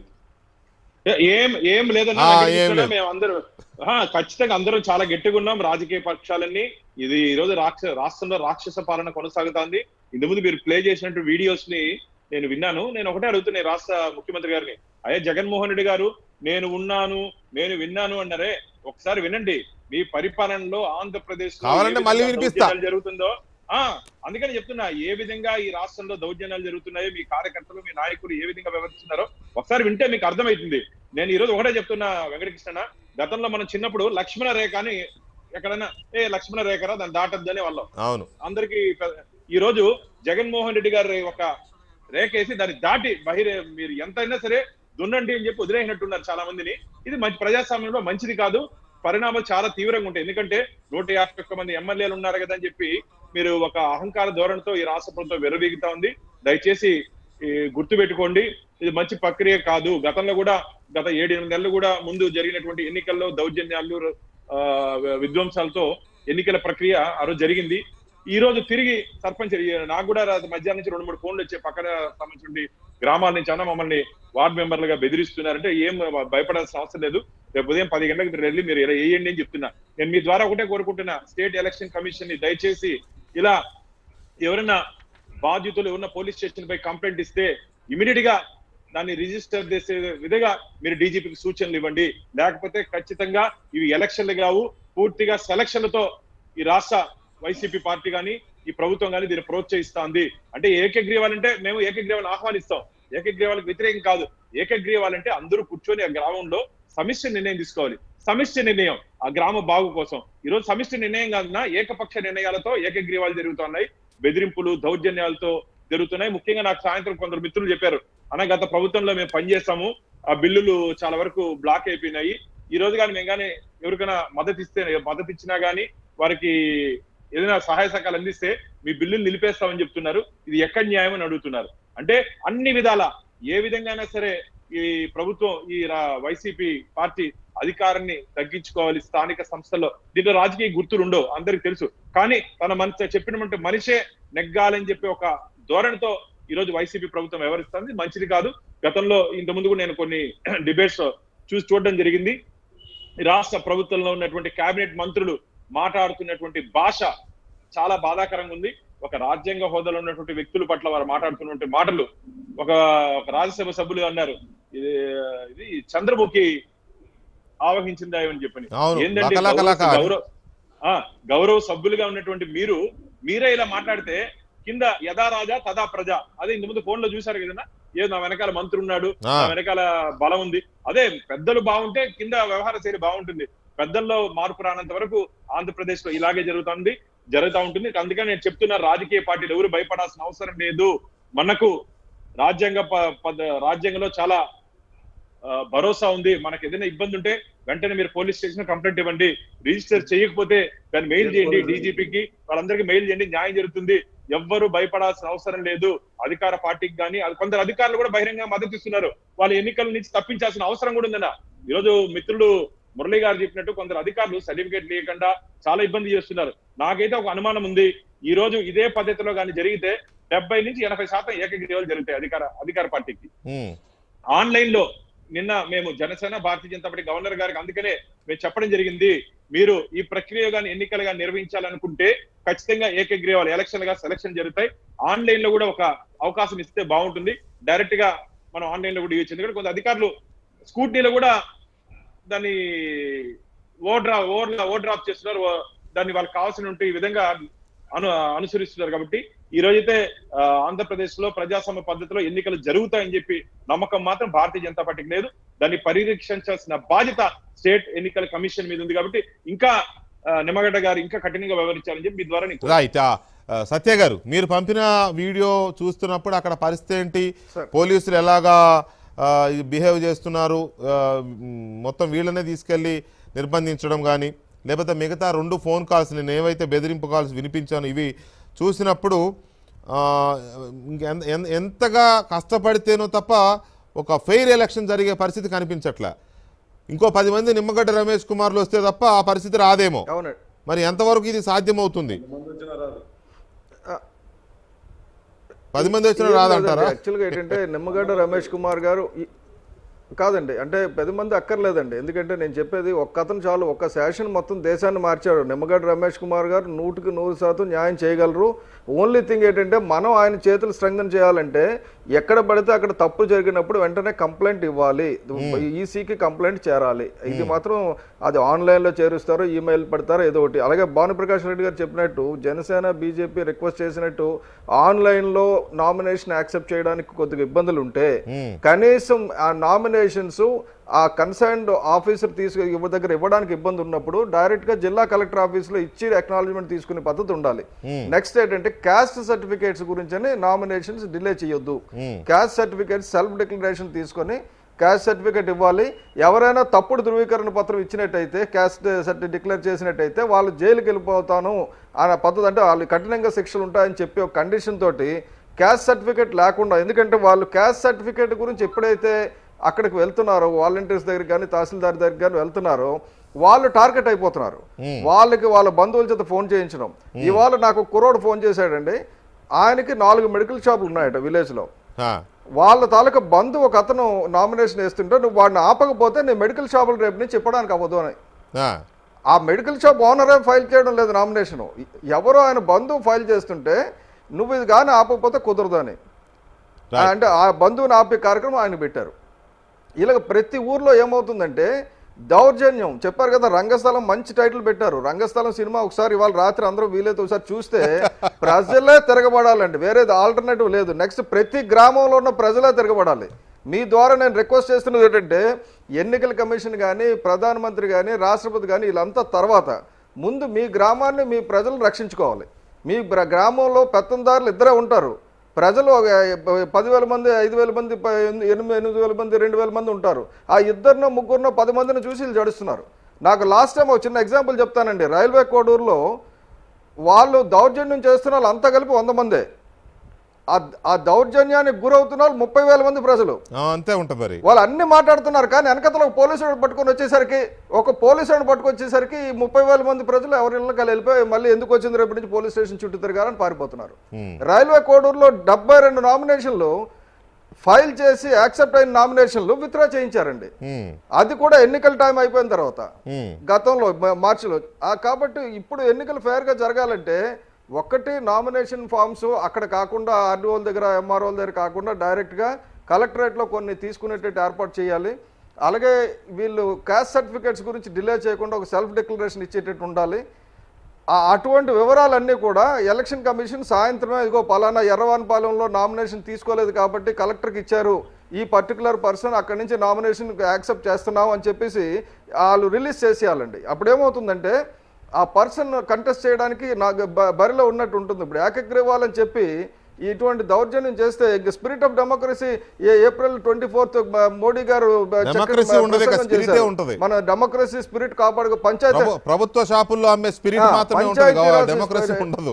ఏ- ఏం ఏం లేదన్నా ఆ, వెంకటకృష్ణ ఏం లేదు. మేము అందరూ ఆ, ఖచ్చితంగా అందరం చాలా గట్టిగా ఉన్నాం రాజకీయ పక్షాలన్నీ ఇది ఈ రోజు రాక్ష రాష్ట్రంలో రాక్షస పాలన కొనసాగుతోంది ఇంతకు ముందు మీరు ప్లే చేసినట్టు వీడియోస్ ని నేను విన్నాను నేను ఒకటే అడుగుతున్నాయి రాష్ట్ర ముఖ్యమంత్రి గారిని అయ్యా జగన్మోహన్ రెడ్డి గారు నేను ఉన్నాను నేను విన్నాను అన్నారే ఒకసారి వినండి మీ పరిపాలనలో ఆంధ్రప్రదేశ్ కావాలంటే మళ్ళీ వినిపిస్తా. జరుగుతుందో ఆ అందుకని చెప్తున్నా ఏ విధంగా ఈ రాష్ట్రంలో దౌర్జన్యాలు జరుగుతున్నాయో మీ కార్యకర్తలు మీ నాయకులు ఏ విధంగా వ్యవహరిస్తున్నారో ఒకసారి వింటే మీకు అర్థమవుతుంది నేను ఈ రోజు ఒకటే చెప్తున్నా వెంకటకృష్ణ గతంలో మనం చిన్నప్పుడు లక్ష్మణ రేఖ అని ఎక్కడైనా ఏ లక్ష్మణ రేఖరా దాన్ని దాటద్దని వాళ్ళం అవును అందరికి ఈ రోజు జగన్మోహన్ రెడ్డి గారి ఒక రేఖ వేసి దాన్ని దాటి బహిరే మీరు ఎంతైనా సరే దున్నండి అని చెప్పి వదిలేసినట్టున్నారు చాలా మందిని ఇది మంచి ప్రజాస్వామ్యంలో మంచిది కాదు పరిణామాలు చాలా తీవ్రంగా ఉంటాయి ఎందుకంటే నూట యాభై ఒక్క మంది ఎమ్మెల్యేలు ఉన్నారు కదా అని చెప్పి మీరు ఒక అహంకార ధోరణితో ఈ రాష్ట్ర ప్రభుత్వం వెరవీగుతా ఉంది దయచేసి ఈ గుర్తు పెట్టుకోండి ఇది మంచి ప్రక్రియ కాదు గతంలో కూడా గత ఏడు ఎనిమిది నెలలు కూడా ముందు జరిగినటువంటి ఎన్నికల్లో దౌర్జన్యాలు ఆ, విధ్వంసాలతో ఎన్నికల ప్రక్రియ ఆ రోజు జరిగింది ఈ రోజు తిరిగి సర్పంచ్ ఈ నాకు కూడా రా- మధ్యాహ్నం నుంచి రెండు మూడు ఫోన్లు వచ్చే పక్కన సంబంధించిన గ్రామాల నుంచి అన్న మమ్మల్ని వార్డు మెంబర్లుగా బెదిరిస్తున్నారంటే ఏం భయపడాల్సిన అవసరం లేదు రేపు ఉదయం పది గంటలకు మీరు వెళ్ళి మీరు ఇలా వేయండి అని చెప్తున్నా నేను మీ ద్వారా ఒకటే కోరుకుంటున్నా స్టేట్ ఎలక్షన్ కమిషన్ ని దయచేసి ఇలా ఎవరైనా బాధ్యతలు ఉన్న పోలీస్ స్టేషన్ పై కంప్లైంట్ ఇస్తే ఇమీడియట్ గా దాన్ని రిజిస్టర్ చేసే విధంగా మీరు డీజీపీకి సూచనలు ఇవ్వండి లేకపోతే ఖచ్చితంగా ఇవి ఎలక్షన్లు కావు పూర్తిగా సెలక్షన్లతో ఈ రాష్ట్ర వైసీపీ పార్టీ కానీ ఈ ప్రభుత్వం కానీ దీన్ని ప్రోత్సహిస్తోంది అంటే ఏకగ్రీవాలంటే మేము ఏకగ్రీవాలను ఆహ్వానిస్తాం ఏకగ్రీవాలకు వ్యతిరేకం కాదు ఏకగ్రీవాలంటే అందరూ కూర్చొని ఆ గ్రామంలో సమిష్టి నిర్ణయం తీసుకోవాలి సమిష్టి నిర్ణయం ఆ గ్రామ బాగు కోసం ఈ రోజు సమిష్టి నిర్ణయం కాదునా ఏకపక్ష నిర్ణయాలతో ఏకగ్రీవాలు జరుగుతున్నాయి బెదిరింపులు దౌర్జన్యాలతో జరుగుతున్నాయి ముఖ్యంగా నాకు సాయంత్రం కొందరు మిత్రులు చెప్పారు అన్న గత ప్రభుత్వంలో మేము పనిచేస్తాము ఆ బిల్లులు చాలా వరకు బ్లాక్ అయిపోయినాయి ఈ రోజు కానీ మేము కానీ ఎవరికైనా మద్దతు ఇస్తే మద్దతు ఇచ్చినా గానీ వారికి ఏదైనా సహాయ సహకారాలు అందిస్తే మీ బిల్లులు నిలిపేస్తామని చెప్తున్నారు ఇది ఎక్కడ న్యాయం అని అడుగుతున్నారు అంటే అన్ని విధాల ఏ విధంగా సరే ఈ ప్రభుత్వం ఈ రా- వైసీపీ పార్టీ అధికారాన్ని తగ్గించుకోవాలి స్థానిక సంస్థల్లో దీంట్లో రాజకీయ గుర్తులు ఉండవు అందరికి తెలుసు కానీ తన మనసు చెప్పినటువంటి మనిషే నెగ్గాలని చెప్పి ఒక ధోరణితో ఈ రోజు వైసీపీ ప్రభుత్వం వ్యవహరిస్తుంది మంచిది కాదు గతంలో ఇంత ముందు కూడా నేను కొన్ని డిబేట్స్ చూసి చూడడం జరిగింది ఈ రాష్ట్ర ప్రభుత్వంలో ఉన్నటువంటి కేబినెట్ మంత్రులు మాట్లాడుతున్నటువంటి భాష చాలా బాధాకరంగా ఉంది ఒక రాజ్యాంగ హోదాలో ఉన్నటువంటి వ్యక్తుల పట్ల వారు మాట్లాడుతున్నటువంటి మాటలు ఒక ఒక రాజ్యసభ సభ్యులు అన్నారు ఇది ఇది చంద్రముఖి ఆవహించిందా అని చెప్పని అవును. ఏంటంటే లక లక లక అని. గౌరవ ఆ, గౌరవ సభ్యులుగా ఉన్నటువంటి మీరు మీరే ఇలా మాట్లాడితే కింద యథా రాజా తదా ప్రజ అదే ఇంత ముందు ఫోన్ లో చూసారు కదన్నా ఏదో నా వెనకాల మంత్రి ఉన్నాడు ఆ. నా వెనకాల బలం ఉంది అదే పెద్దలు బాగుంటే కింద వ్యవహార శైలి బాగుంటుంది పెద్దల్లో మార్పు రానంత వరకు ఆంధ్రప్రదేశ్ లో ఇలాగే జరుగుతుంది జరుగుతూ ఉంటుంది అందుకని నేను చెప్తున్నా రాజకీయ పార్టీలు ఎవరు భయపడాల్సిన అవసరం లేదు మనకు రాజ్యాంగ ప- పద- రాజ్యాంగంలో చాలా ఆ, భరోసా ఉంది మనకి ఏదైనా ఇబ్బంది ఉంటే వెంటనే మీరు పోలీస్ స్టేషన్ కంప్లైంట్ ఇవ్వండి రిజిస్టర్ చేయకపోతే దాన్ని మెయిల్ చేయండి డీజీపీకి వాళ్ళందరికీ మెయిల్ చేయండి న్యాయం జరుగుతుంది ఎవ్వరు భయపడాల్సిన అవసరం లేదు అధికార పార్టీకి కానీ అది కొందరు అధికారులు కూడా బహిరంగ మద్దతు ఇస్తున్నారు వాళ్ళ ఎన్నికల నుంచి తప్పించాల్సిన అవసరం కూడా ఉందన్న ఈరోజు మిత్రులు మురళి గారు చెప్పినట్టు కొందరు అధికారులు సర్టిఫికేట్ లేకుండా చాలా ఇబ్బంది చేస్తున్నారు నాకైతే ఒక అనుమానం ఉంది ఈ రోజు ఇదే పద్ధతిలో కానీ జరిగితే డెబ్బై నుంచి ఎనభై శాతం ఏకగ్రీవాలు జరుగుతాయి అధికార అధికార పార్టీకి ఉమ్, ఆన్లైన్ లో నిన్న మేము జనసేన భారతీయ జనతా పార్టీ గవర్నర్ గారికి అందుకనే మేము చెప్పడం జరిగింది మీరు ఈ ప్రక్రియ గాని ఎన్నికలుగా నిర్వహించాలనుకుంటే ఖచ్చితంగా ఏకగ్రీవాలు ఎలక్షన్ గా సెలక్షన్ జరుగుతాయి ఆన్లైన్ లో కూడా ఒక అవకాశం ఇస్తే బాగుంటుంది డైరెక్ట్ గా మనం ఆన్లైన్ లో కూడా ఇవ్వచ్చు ఎందుకంటే కొంత అధికారులు స్కూటీలో కూడా దాన్ని ఓ డ్రా ఓ ఓ డ్రాప్ చేస్తున్నారు ఓ- దాన్ని వాళ్ళకి కావాల్సిన ఉంటే ఈ విధంగా అను అనుసరిస్తున్నారు కాబట్టి ఈ రోజైతే ఆ, ఆంధ్రప్రదేశ్ లో ప్రజాస్వామ్య పద్ధతిలో ఎన్నికలు జరుగుతాయని చెప్పి నమ్మకం మాత్రం భారతీయ జనతా పార్టీకి లేదు దాన్ని పరిరక్షించాల్సిన బాధ్యత స్టేట్ ఎన్నికల కమిషన్ మీద ఉంది కాబట్టి ఇంకా ఆ, నిమ్మగడ్డ గారు ఇంకా కఠినంగా వ్యవహరించాలని చెప్పి మీ ద్వారా నీకు రైట్ ఆ, ఆ, సత్య గారు మీరు పంపిన వీడియో చూస్తున్నప్పుడు అక్కడ పరిస్థితి ఏంటి పోలీసులు ఎలాగా బిహేవ్ చేస్తున్నారు ఆ, మ్, మొత్తం వీళ్ళనే తీసుకెళ్ళి నిర్బంధించడం కానీ లేకపోతే మిగతా రెండు ఫోన్ కాల్స్ నేను ఏవైతే బెదిరింపు కాల్స్ వినిపించాను ఇవి చూసినప్పుడు ఆ, ఇంకెంత ఎన్- ఎంతగా కష్టపడితేనో తప్ప ఒక ఫెయిర్ ఎలక్షన్ జరిగే పరిస్థితి కనిపించట్లే ఇంకో పది మంది నిమ్మగడ్డ రమేష్ కుమార్లు వస్తే తప్ప ఆ పరిస్థితి రాదేమో అవునండి మరి ఎంతవరకు ఇది సాధ్యమవుతుంది ముందు వచ్చినా రాదు పది మంది వచ్చినా రాదంటారా యాక్చువల్గా ఏంటంటే నిమ్మగడ్డ రమేష్ కుమార్ గారు ఈ- కాదండి అంటే పది మంది అక్కర్లేదండి ఎందుకంటే నేను చెప్పేది ఒక్క అతను చాలు ఒక్క శాసన్ మొత్తం దేశాన్ని మార్చాడు నిమ్మగడ్డ రమేష్ కుమార్ గారు నూటికి నూరు శాతం న్యాయం చేయగలరు ఓన్లీ థింగ్ ఏంటంటే మనం ఆయన చేతులు స్ట్రెంగ్తన్ చేయాలంటే ఎక్కడ పడితే అక్కడ తప్పు జరిగినప్పుడు వెంటనే కంప్లైంట్ ఇవ్వాలి ఈసీకి కంప్లైంట్ చేరాలి ఇది మాత్రం అది ఆన్లైన్లో చేరుస్తారు ఈమెయిల్ పెడతారు ఏదో ఒకటి అలాగే భానుప్రకాష్ రెడ్డి గారు చెప్పినట్టు జనసేన బీజేపీ రిక్వెస్ట్ చేసినట్టు ఆన్లైన్లో నామినేషన్ యాక్సెప్ట్ చేయడానికి కొద్దిగా ఇబ్బందులు ఉంటే కనీసం ఆ నామినేషన్స్ ఆ కన్సర్న్డ్ ఆఫీసర్ తీసుకు ఇవ్వ దగ్గర ఇవ్వడానికి ఇబ్బంది ఉన్నప్పుడు డైరెక్ట్ గా జిల్లా కలెక్టర్ ఆఫీస్ లో ఇచ్చి అక్నాలజ్మెంట్ తీసుకునే పద్ధతి ఉండాలి నెక్స్ట్ ఏంటంటే క్యాస్ట్ సర్టిఫికేట్స్ గురించి నామినేషన్స్ డిలే చేయొద్దు క్యాస్ట్ సర్టిఫికేట్ సెల్ఫ్ డిక్లరేషన్ తీసుకొని క్యాస్ట్ సర్టిఫికేట్ ఇవ్వాలి ఎవరైనా తప్పుడు ధృవీకరణ పత్రం ఇచ్చినట్టయితే క్యాస్ట్ సర్టి డిక్లేర్ చేసినట్టయితే వాళ్ళు జైలుకి వెళ్ళిపోతాను అనే పద్ధతి అంటే వాళ్ళు కఠినంగా శిక్షలు ఉంటాయని చెప్పి ఒక కండిషన్ తోటి క్యాస్ట్ సర్టిఫికేట్ లేకుండా ఎందుకంటే వాళ్ళు క్యాస్ట్ సర్టిఫికేట్ గురించి ఎప్పుడైతే అక్కడికి వెళ్తున్నారో వాలంటీర్స్ దగ్గర కానీ తహసీల్దార్ దగ్గర కానీ వెళ్తున్నారో వాళ్ళు టార్గెట్ అయిపోతున్నారు వాళ్ళకి వాళ్ళ బంధువుల చేత ఫోన్ చేయించడం ఇవాళ నాకు ఒక కుర్రోడు ఫోన్ చేశాడండి ఆయనకి నాలుగు మెడికల్ షాపులు ఉన్నాయట విలేజ్ లో ఆ, వాళ్ళ తాలూకా బంధు ఒక అతను నామినేషన్ వేస్తుంటే నువ్వు వాడిని ఆపకపోతే నీ మెడికల్ షాపులు రేపు నుంచి చెప్పడానికి అవ్వదు అని ఆ, ఆ మెడికల్ షాప్ ఓనరే ఫైల్ చేయడం లేదు నామినేషన్ ఎవరో ఆయన బంధువు ఫైల్ చేస్తుంటే నువ్వు ఇది కానీ ఆపకపోతే కుదరదు అని Right. అంటే ఆ బంధువుని ఆపే కార్యక్రమం ఆయన పెట్టారు ఇలాగ ప్రతి ఊర్లో ఏమవుతుందంటే దౌర్జన్యం చెప్పారు కదా రంగస్థలం మంచి టైటిల్ పెట్టారు రంగస్థలం సినిమా ఒకసారి ఇవాళ రాత్రి అందరూ వీలైతే ఒకసారి చూస్తే ప్రజలే తిరగబడాలండి వేరేది ఆల్టర్నేటివ్ లేదు నెక్స్ట్ ప్రతి గ్రామంలో ఉన్న ప్రజలే తిరగబడాలి మీ ద్వారా నేను రిక్వెస్ట్ చేస్తున్నది ఏంటంటే ఎన్నికల కమిషన్ కానీ ప్రధానమంత్రి కానీ రాష్ట్రపతి కానీ వీళ్ళంతా తర్వాత ముందు మీ గ్రామాన్ని మీ ప్రజలు రక్షించుకోవాలి మీ గ్ర- గ్రామంలో పెత్తందారులు ఇద్దరే ఉంటారు ప్రజలు ఒక పదివేల మంది ఐదు వేల మంది ప- ఎనిమిది ఎనిమిది వేల మంది రెండు వేల మంది ఉంటారు ఆ ఇద్దరినో ముగ్గురునో పది మందిని చూసి వీళ్ళు జడుస్తున్నారు నాకు లాస్ట్ టైం ఒక చిన్న ఎగ్జాంపుల్ చెప్తానండి రైల్వే కోడూరులో వాళ్ళు దౌర్జన్యం చేస్తున్న వాళ్ళు అంతా కలిపి వంద మందే ఆ ఆ దౌర్జన్యానికి గురవుతున్న వాళ్ళు ముప్పై వేల మంది ప్రజలు ఆ, అంతే ఉంటుంది మరి వాళ్ళు అన్ని మాట్లాడుతున్నారు కానీ వెనకతలో ఒక పోలీసుడు పట్టుకొని వచ్చేసరికి ఒక పోలీసుడు పట్టుకొచ్చేసరికి ఈ ముప్పై వేల మంది ప్రజలు ఎవరి ఇళ్ళకి వెళ్ళిపోయి మళ్ళీ ఎందుకు వచ్చింది రేపటి నుంచి పోలీస్ స్టేషన్ చుట్టూ తిరగాలని పారిపోతున్నారు రైల్వే కోడూరులో డెబ్బై రెండు నామినేషన్లు ఫైల్ చేసి యాక్సెప్ట్ అయిన నామినేషన్లు విత్డ్రా చేయించారండి ఉమ్, అది కూడా ఎన్నికల టైం అయిపోయిన తర్వాత ఉమ్, గతంలో మ- మార్చిలో ఆ కాబట్టి ఇప్పుడు ఎన్నికలు ఫేర్గా జరగాలంటే ఒక్కటి నామినేషన్ ఫామ్స్ అక్కడ కాకుండా ఆర్డీఓల దగ్గర ఎంఆర్ఓల దగ్గర కాకుండా డైరెక్ట్గా కలెక్టరేట్లో కొన్ని తీసుకునేటట్టు ఏర్పాటు చేయాలి అలాగే వీళ్ళు క్యాస్ట్ సర్టిఫికేట్స్ గురించి డిలే చేయకుండా ఒక సెల్ఫ్ డిక్లరేషన్ ఇచ్చేటట్టు ఉండాలి ఆ అటువంటి వివరాలన్నీ కూడా ఎలక్షన్ కమిషన్ సాయంత్రమే ఇదిగో పలానా ఎర్రవానిపాలెంలో నామినేషన్ తీసుకోలేదు కాబట్టి కలెక్టర్కి ఇచ్చారు ఈ పర్టికులర్ పర్సన్ అక్కడి నుంచి నామినేషన్ యాక్సెప్ట్ చేస్తున్నాం అని చెప్పేసి వాళ్ళు రిలీజ్ చేసేయాలండి అప్పుడు ఏమవుతుందంటే ఆ పర్సన్ కంటెస్ట్ చేయడానికి నాకు బ- బరిలో ఉన్నట్టు ఉంటుంది ఇప్పుడు ఏకగ్రీవాల్ అని చెప్పి ఇటువంటి దౌర్జన్యం చేస్తే spirit of democracy April twenty fourth Modi గారు చక్కటి Democracy ఉండదు, ఇక ప్రసంగం spirit ఏ చేశారు. ఉంటది. మన డెమోక్రసీ స్పిరిట్ కాపాడు పంచాయతీ ప్రభు- ప్రభుత్వ షాపుల్లో అమ్మే స్పిరిట్ ఆ, మాత్రమే ఉంటుంది పంచాయతీ రాజ్ డెమోక్రసీ ఇస్తారు. ఉండదు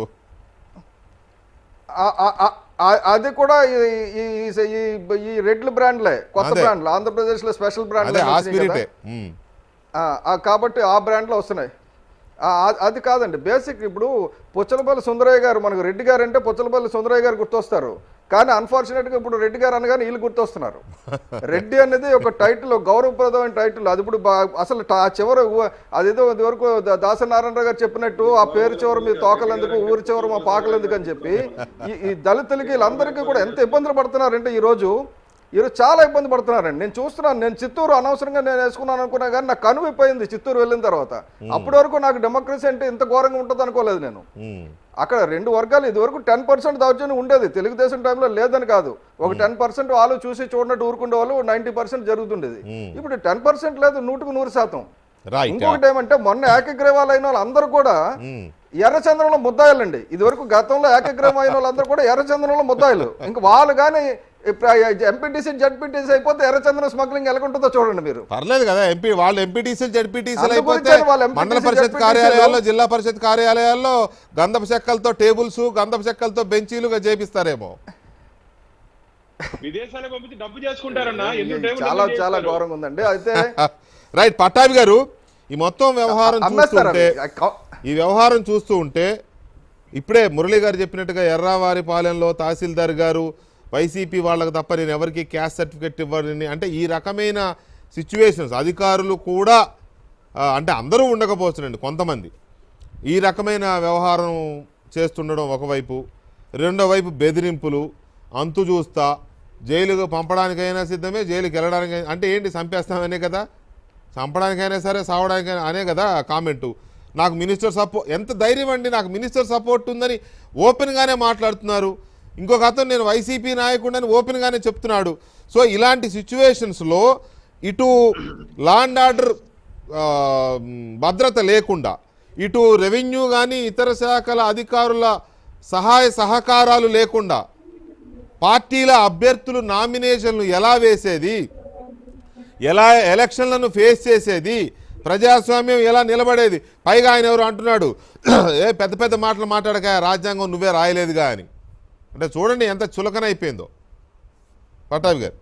ఆ- ఆ- ఆ- ఆ- అది కూడా ఈ- ఈ- ఈ- ఈ రెడ్ల బ్రాండ్లే కొత్త అదే. బ్రాండ్లు ఆంధ్రప్రదేశ్ లో స్పెషల్ బ్రాండ్ అదే ఆ స్పిరిటే ఉమ్, ఆ, ఆ, కాబట్టి ఆ బ్రాండ్లో వస్తున్నాయి ఆ, ఆ- అది కాదండి బేసిక్ ఇప్పుడు పుచ్చలపల్లి సుందరయ్య గారు మనకు రెడ్డి గారు అంటే పుచ్చలపల్లి సుందరయ్య గారు గుర్తొస్తారు కానీ అన్ఫార్చునేట్గా ఇప్పుడు రెడ్డి గారు అనగానే వీళ్ళు గుర్తొస్తున్నారు రెడ్డి అనేది ఒక టైటిల్ గౌరవప్రదమైన టైటిల్ అది ఇప్పుడు బా- అసలు ట- ఆ చివరి ఊ- అదేదో ఇదివరకు దా- దాసనారాయణరావు గారు చెప్పినట్టు ఆ పేరు చివరి మీ తోకలందుకు ఊరి చివరి మా పాకలందుకు అని చెప్పి ఈ ఈ దళితులకి వీళ్ళందరికీ కూడా ఎంత ఇబ్బందులు పడుతున్నారంటే ఈరోజు ఈరోజు చాలా ఇబ్బంది పడుతున్నారండి నేను చూస్తున్నాను నేను చిత్తూరు అనవసరంగా నేను వేసుకున్నాను అనుకున్నా కానీ నాకు కనువిపోయింది చిత్తూరు వెళ్ళిన తర్వాత అప్పటి వరకు నాకు డెమోక్రసీ అంటే ఇంత ఘోరంగా ఉంటుంది అనుకోలేదు నేను ఉమ్. అక్కడ రెండు వర్గాలు ఇదివరకు టెన్ పర్సెంట్ దౌర్జన్యం ఉండేది తెలుగుదేశం టైంలో లేదని కాదు ఒక టెన్ పర్సెంట్ వాళ్ళు చూసి చూడనట్టు ఊరుకుండే వాళ్ళు నైన్టీ పర్సెంట్ జరుగుతుండేది ఇప్పుడు టెన్ పర్సెంట్ లేదు నూటికి నూరు శాతం రైట్ ఇంకొకటి ఏమంటే మొన్న ఏకగ్రీవాలు అయిన వాళ్ళందరూ కూడా ఉమ్. ఎర్రచంద్రంలో ముద్దాయిలండి ఇదివరకు గతంలో ఏకగ్రీవం అయిన వాళ్ళందరూ కూడా ఎర్రచంద్రంలో ముద్దాయిలు ఇంకా వాళ్ళు కానీ ఎంపీటీసీ జడ్పీటీసీ అయిపోతే ఎర్రచంద్రం స్మగ్లింగ్ ఎలాగుంటుందో చూడండి మీరు పర్లేదు కదా ఎంపీ వాళ్ళు ఎంపీటీసీలు జడ్పీటీసీలు అందు అయిపోతే గురించే వాళ్ళు MPTC, మండల పరిషత్ జడ్పీటీసీలు కార్యాలయాల్లో జిల్లా పరిషత్ కార్యాలయాల్లో గంధపు చెక్కలతో టేబుల్స్ గంధపు చెక్కలతో బెంచీలుగా చేపిస్తారేమో విదేశాలకు పంపించి డబ్బు చేసుకుంటారన్నా ఎందుకు టేబుల్ చాలా ఎందుకు చాలా చేస్తారు? ఘోరంగా ఉందండి అయితే రైట్ పట్టాభి గారు ఈ మొత్తం వ్యవహారం అమ్మేస్తారు చూస్తుంటే అవి. ఆ క- ఈ వ్యవహారం చూస్తూ ఉంటే ఇప్పుడే మురళి గారు చెప్పినట్టుగా ఎర్రావారిపాలెంలో తహసీల్దార్ గారు వైసీపీ వాళ్ళకి తప్ప నేను ఎవరికి క్యాస్ట్ సర్టిఫికెట్ ఇవ్వరని అంటే ఈ రకమైన సిచ్యువేషన్స్ అధికారులు కూడా ఆ, అంటే అందరూ ఉండకపోవచ్చునండి కొంతమంది ఈ రకమైన వ్యవహారం చేస్తుండడం ఒకవైపు రెండో వైపు బెదిరింపులు అంతు చూస్తా జైలుకు పంపడానికైనా సిద్ధమే జైలుకి వెళ్ళడానికి అంటే ఏంటి చంపేస్తామనే కదా చంపడానికైనా సరే సావడానికైనా అనే కదా కామెంటు నాకు మినిస్టర్ సపోర్ట్ ఎంత ధైర్యం అండి నాకు మినిస్టర్ సపోర్ట్ ఉందని ఓపెన్గానే మాట్లాడుతున్నారు ఇంకొక అతను నేను వైసీపీ నాయకుడని ఓపెన్గానే చెప్తున్నాడు సో ఇలాంటి సిచ్యువేషన్స్లో ఇటు లా అండ్ ఆర్డర్ భద్రత లేకుండా ఇటు రెవెన్యూ కానీ ఇతర శాఖల అధికారుల సహాయ సహకారాలు లేకుండా పార్టీల అభ్యర్థులు నామినేషన్లు ఎలా వేసేది ఎలా ఎలక్షన్లను ఫేస్ చేసేది ప్రజాస్వామ్యం ఎలా నిలబడేది పైగా ఆయన ఎవరు అంటున్నాడు ఏ పెద్ద పెద్ద మాటలు మాట్లాడక రాజ్యాంగం నువ్వే రాయలేదుగా అని అంటే చూడండి ఎంత చులకన అయిపోయిందో పట్టాభి గారు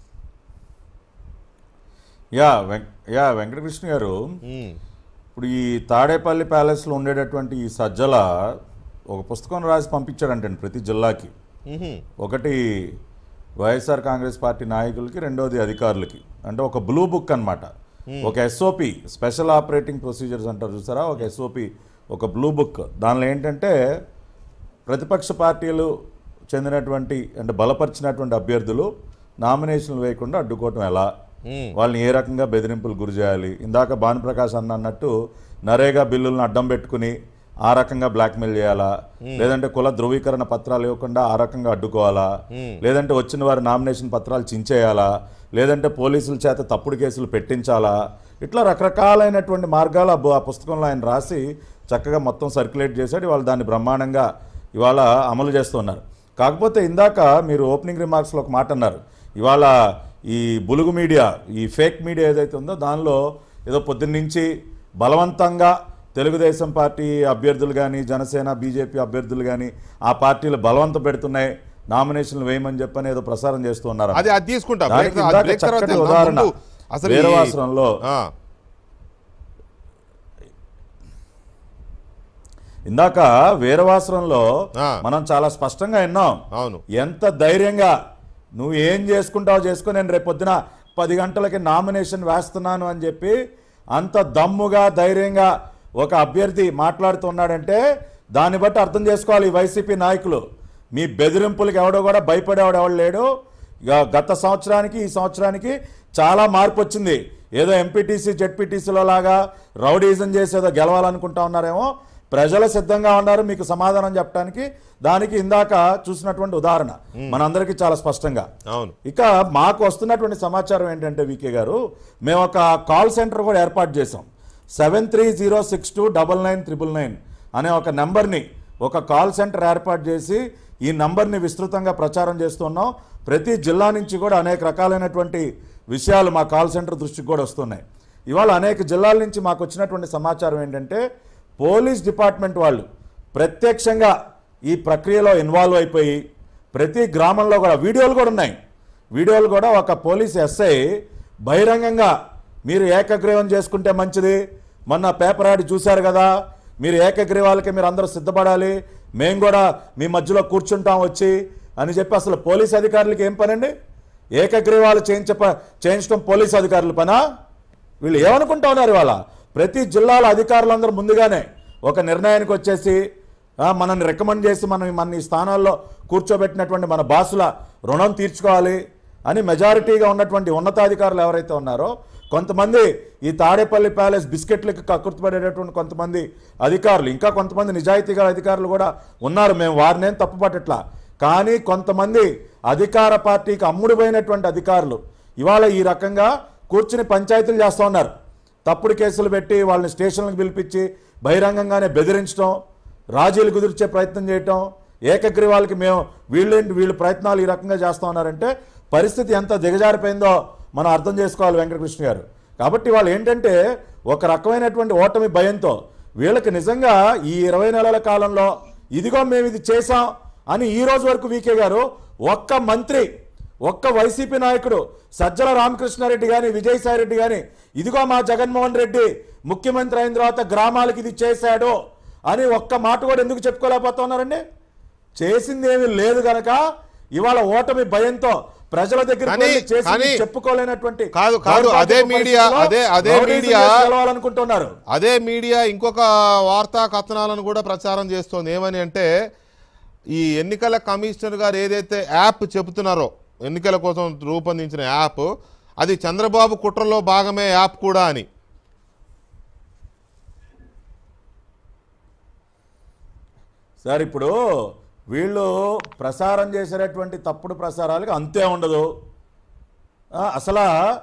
యా వెంక యా వెంకటకృష్ణ గారు ఉమ్, ఇప్పుడు ఈ తాడేపల్లి ప్యాలెస్లో ఉండేటటువంటి ఈ సజ్జల ఒక పుస్తకం రాసి పంపించాడంటండి ప్రతి జిల్లాకి ఉహుం, ఒకటి వైఎస్ఆర్ కాంగ్రెస్ పార్టీ నాయకులకి రెండోది అధికారులకి అంటే ఒక బ్లూ బుక్ అన్నమాట ఒక ఎస్ఓపి స్పెషల్ ఆపరేటింగ్ ప్రొసీజర్స్ అంటారు చూసారా ఒక ఎస్ఓపి ఒక బ్లూ బుక్ దానిలో ఏంటంటే ప్రతిపక్ష పార్టీలు చెందినటువంటి అంటే బలపరిచినటువంటి అభ్యర్థులు నామినేషన్లు వేయకుండా అడ్డుకోవటం ఎలా ఉమ్, వాళ్ళని ఏ రకంగా బెదిరింపులు గురి చేయాలి ఇందాక భానుప్రకాష్ అన్న అన్నట్టు నరేగా బిల్లులను అడ్డం పెట్టుకుని ఆ రకంగా బ్లాక్మెయిల్ చేయాలా లేదంటే కుల ధృవీకరణ పత్రాలు ఇవ్వకుండా ఆ రకంగా అడ్డుకోవాలా లేదంటే వచ్చిన వారి నామినేషన్ పత్రాలు చించేయాలా లేదంటే పోలీసుల చేత తప్పుడు కేసులు పెట్టించాలా ఇట్లా రకరకాలైనటువంటి మార్గాలు ఆ బు- ఆ పుస్తకంలో ఆయన రాసి చక్కగా మొత్తం సర్క్యులేట్ చేశాడు వాళ్ళు దాన్ని బ్రహ్మాండంగా ఇవాళ అమలు చేస్తున్నారు కాకపోతే ఇందాక మీరు ఓపెనింగ్ రిమార్క్స్లో ఒక మాట అన్నారు ఇవాళ ఈ బులుగు మీడియా ఈ ఫేక్ మీడియా ఏదైతే ఉందో దానిలో ఏదో పొద్దున్నుంచి బలవంతంగా తెలుగుదేశం పార్టీ అభ్యర్థులు కానీ జనసేన బీజేపీ అభ్యర్థులు కానీ ఆ పార్టీలు బలవంత పెడుతున్నాయి నామినేషన్లు వేయమని చెప్పని ఏదో ప్రసారం చేస్తూ ఉన్నారు అది అది తీసుకుంటా దానికి బ్రేక్- ఇందాక బ్రేక్ తర్వాత చక్కటి వెళ్దాం. ఉదాహరణ ముందు అసలు ఈ- వీరవాసరంలో ఆ, ఇందాక వీరవాసరంలో ఆ. మనం చాలా స్పష్టంగా విన్నాం అవును ఎంత ధైర్యంగా నువ్వు ఏం చేసుకుంటావో చేసుకో నేను రేపు పొద్దున పది గంటలకి నామినేషన్ వేస్తున్నాను అని చెప్పి అంత దమ్ముగా ధైర్యంగా ఒక అభ్యర్థి మాట్లాడుతున్నాడంటే దాన్ని బట్టి అర్థం చేసుకోవాలి ఈ వైసీపీ నాయకులు మీ బెదిరింపులకు ఎవడో కూడా భయపడేవాడు ఎవడు లేడు ఇక గత సంవత్సరానికి ఈ సంవత్సరానికి చాలా మార్పు వచ్చింది ఏదో ఎంపీటీసీ జెడ్పీటీసీలో లాగా రౌడీజం చేసి ఏదో గెలవాలనుకుంటా ఉన్నారేమో ప్రజలు సిద్ధంగా ఉన్నారు మీకు సమాధానం చెప్పడానికి దానికి ఇందాక చూసినటువంటి ఉదాహరణ మనందరికీ చాలా స్పష్టంగా అవును ఇక మాకు వస్తున్నటువంటి సమాచారం ఏంటంటే వికే గారు మేము ఒక కాల్ సెంటర్ కూడా ఏర్పాటు చేసాం seven three zero six two double nine triple nine అనే ఒక నెంబర్ని ఒక కాల్ సెంటర్ ఏర్పాటు చేసి ఈ నంబర్ని విస్తృతంగా ప్రచారం చేస్తున్నాం ప్రతి జిల్లా నుంచి కూడా అనేక రకాలైనటువంటి విషయాలు మా కాల్ సెంటర్ దృష్టికి కూడా వస్తున్నాయి ఇవాళ అనేక జిల్లాల నుంచి మాకు వచ్చినటువంటి సమాచారం ఏంటంటే పోలీస్ డిపార్ట్మెంట్ వాళ్ళు ప్రత్యక్షంగా ఈ ప్రక్రియలో ఇన్వాల్వ్ అయిపోయి ప్రతి గ్రామంలో కూడా వీడియోలు కూడా ఉన్నాయి వీడియోలు కూడా ఒక పోలీస్ ఎస్ఐ బహిరంగంగా మీరు ఏకగ్రీవం చేసుకుంటే మంచిది మొన్న పేపర్ యాడ్ చూశారు కదా మీరు ఏకగ్రీవాలకి మీరు అందరూ సిద్ధపడాలి మేము కూడా మీ మధ్యలో కూర్చుంటాం వచ్చి అని చెప్పి అసలు పోలీస్ అధికారులకి ఏం పనండి ఏకగ్రీవాలు చేయించ చేయించడం పోలీస్ అధికారుల పనా వీళ్ళు ఏమనుకుంటా ఉన్నారు ఇవాళ ప్రతి జిల్లాల అధికారులందరూ ముందుగానే ఒక నిర్ణయానికి వచ్చేసి ఆ, మనల్ని రికమెండ్ చేసి మనం మన ఈ స్థానాల్లో కూర్చోబెట్టినటువంటి మన బాసుల రుణం తీర్చుకోవాలి అని మెజారిటీగా ఉన్నటువంటి ఉన్నతాధికారులు ఎవరైతే ఉన్నారో కొంతమంది ఈ తాడేపల్లి ప్యాలెస్ బిస్కెట్లకి కక్కుర్తిపడేటటువంటి కొంతమంది అధికారులు ఇంకా కొంతమంది నిజాయితీగా అధికారులు కూడా ఉన్నారు మేము వారినేం తప్పుపట్టట్లా కానీ కొంతమంది అధికార పార్టీకి అమ్ముడుపోయినటువంటి అధికారులు ఇవాళ ఈ రకంగా కూర్చుని పంచాయతీలు చేస్తూ ఉన్నారు తప్పుడు కేసులు పెట్టి వాళ్ళని స్టేషన్లకు పిలిపించి బహిరంగంగానే బెదిరించడం రాజీలు కుదిర్చే ప్రయత్నం చేయటం ఏకగ్రీవాలకి మేము వీళ్ళేంటి వీళ్ళు ప్రయత్నాలు ఈ రకంగా చేస్తూ ఉన్నారంటే పరిస్థితి ఎంత దిగజారిపోయిందో మనం అర్థం చేసుకోవాలి వెంకటకృష్ణ గారు కాబట్టి వాళ్ళు ఏంటంటే ఒక రకమైనటువంటి ఓటమి భయంతో వీళ్ళకి నిజంగా ఈ ఇరవై నెలల కాలంలో ఇదిగో మేము ఇది చేశాం అని ఈ రోజు వరకు వీకే గారు ఒక్క మంత్రి ఒక్క వైసీపీ నాయకుడు సజ్జల రామకృష్ణారెడ్డి కానీ విజయసాయి రెడ్డి కానీ ఇదిగో మా జగన్మోహన్ రెడ్డి ముఖ్యమంత్రి అయిన తర్వాత గ్రామాలకి ఇది చేశాడు అని ఒక్క మాట కూడా ఎందుకు చెప్పుకోలేకపోతున్నారండి చేసింది ఏమీ లేదు గనక ఇవాళ ఓటమి భయంతో ప్రజల దగ్గర కానీ- కానీ చెప్పుకోలేనటువంటి కాదు, కాదు, అదే దౌర్భాగ్యపు మీడియా, పరిస్థితిలో అదే- అదే రౌడీజం మీడియా- చేసి గెలవాలనుకుంటున్నారు అదే మీడియా ఇంకొక వార్తా కథనాలను కూడా ప్రచారం చేస్తోంది ఏమని అంటే ఈ ఎన్నికల కమిషనర్ గారు ఏదైతే యాప్ చెబుతున్నారో ఎన్నికల కోసం రూపొందించిన యాప్ అది చంద్రబాబు కుట్రలో భాగమే యాప్ కూడా అని సార్ ఇప్పుడు వీళ్ళు ప్రసారం చేసేటటువంటి తప్పుడు ప్రసారాలకు అంతే ఉండదు ఆ, అసలు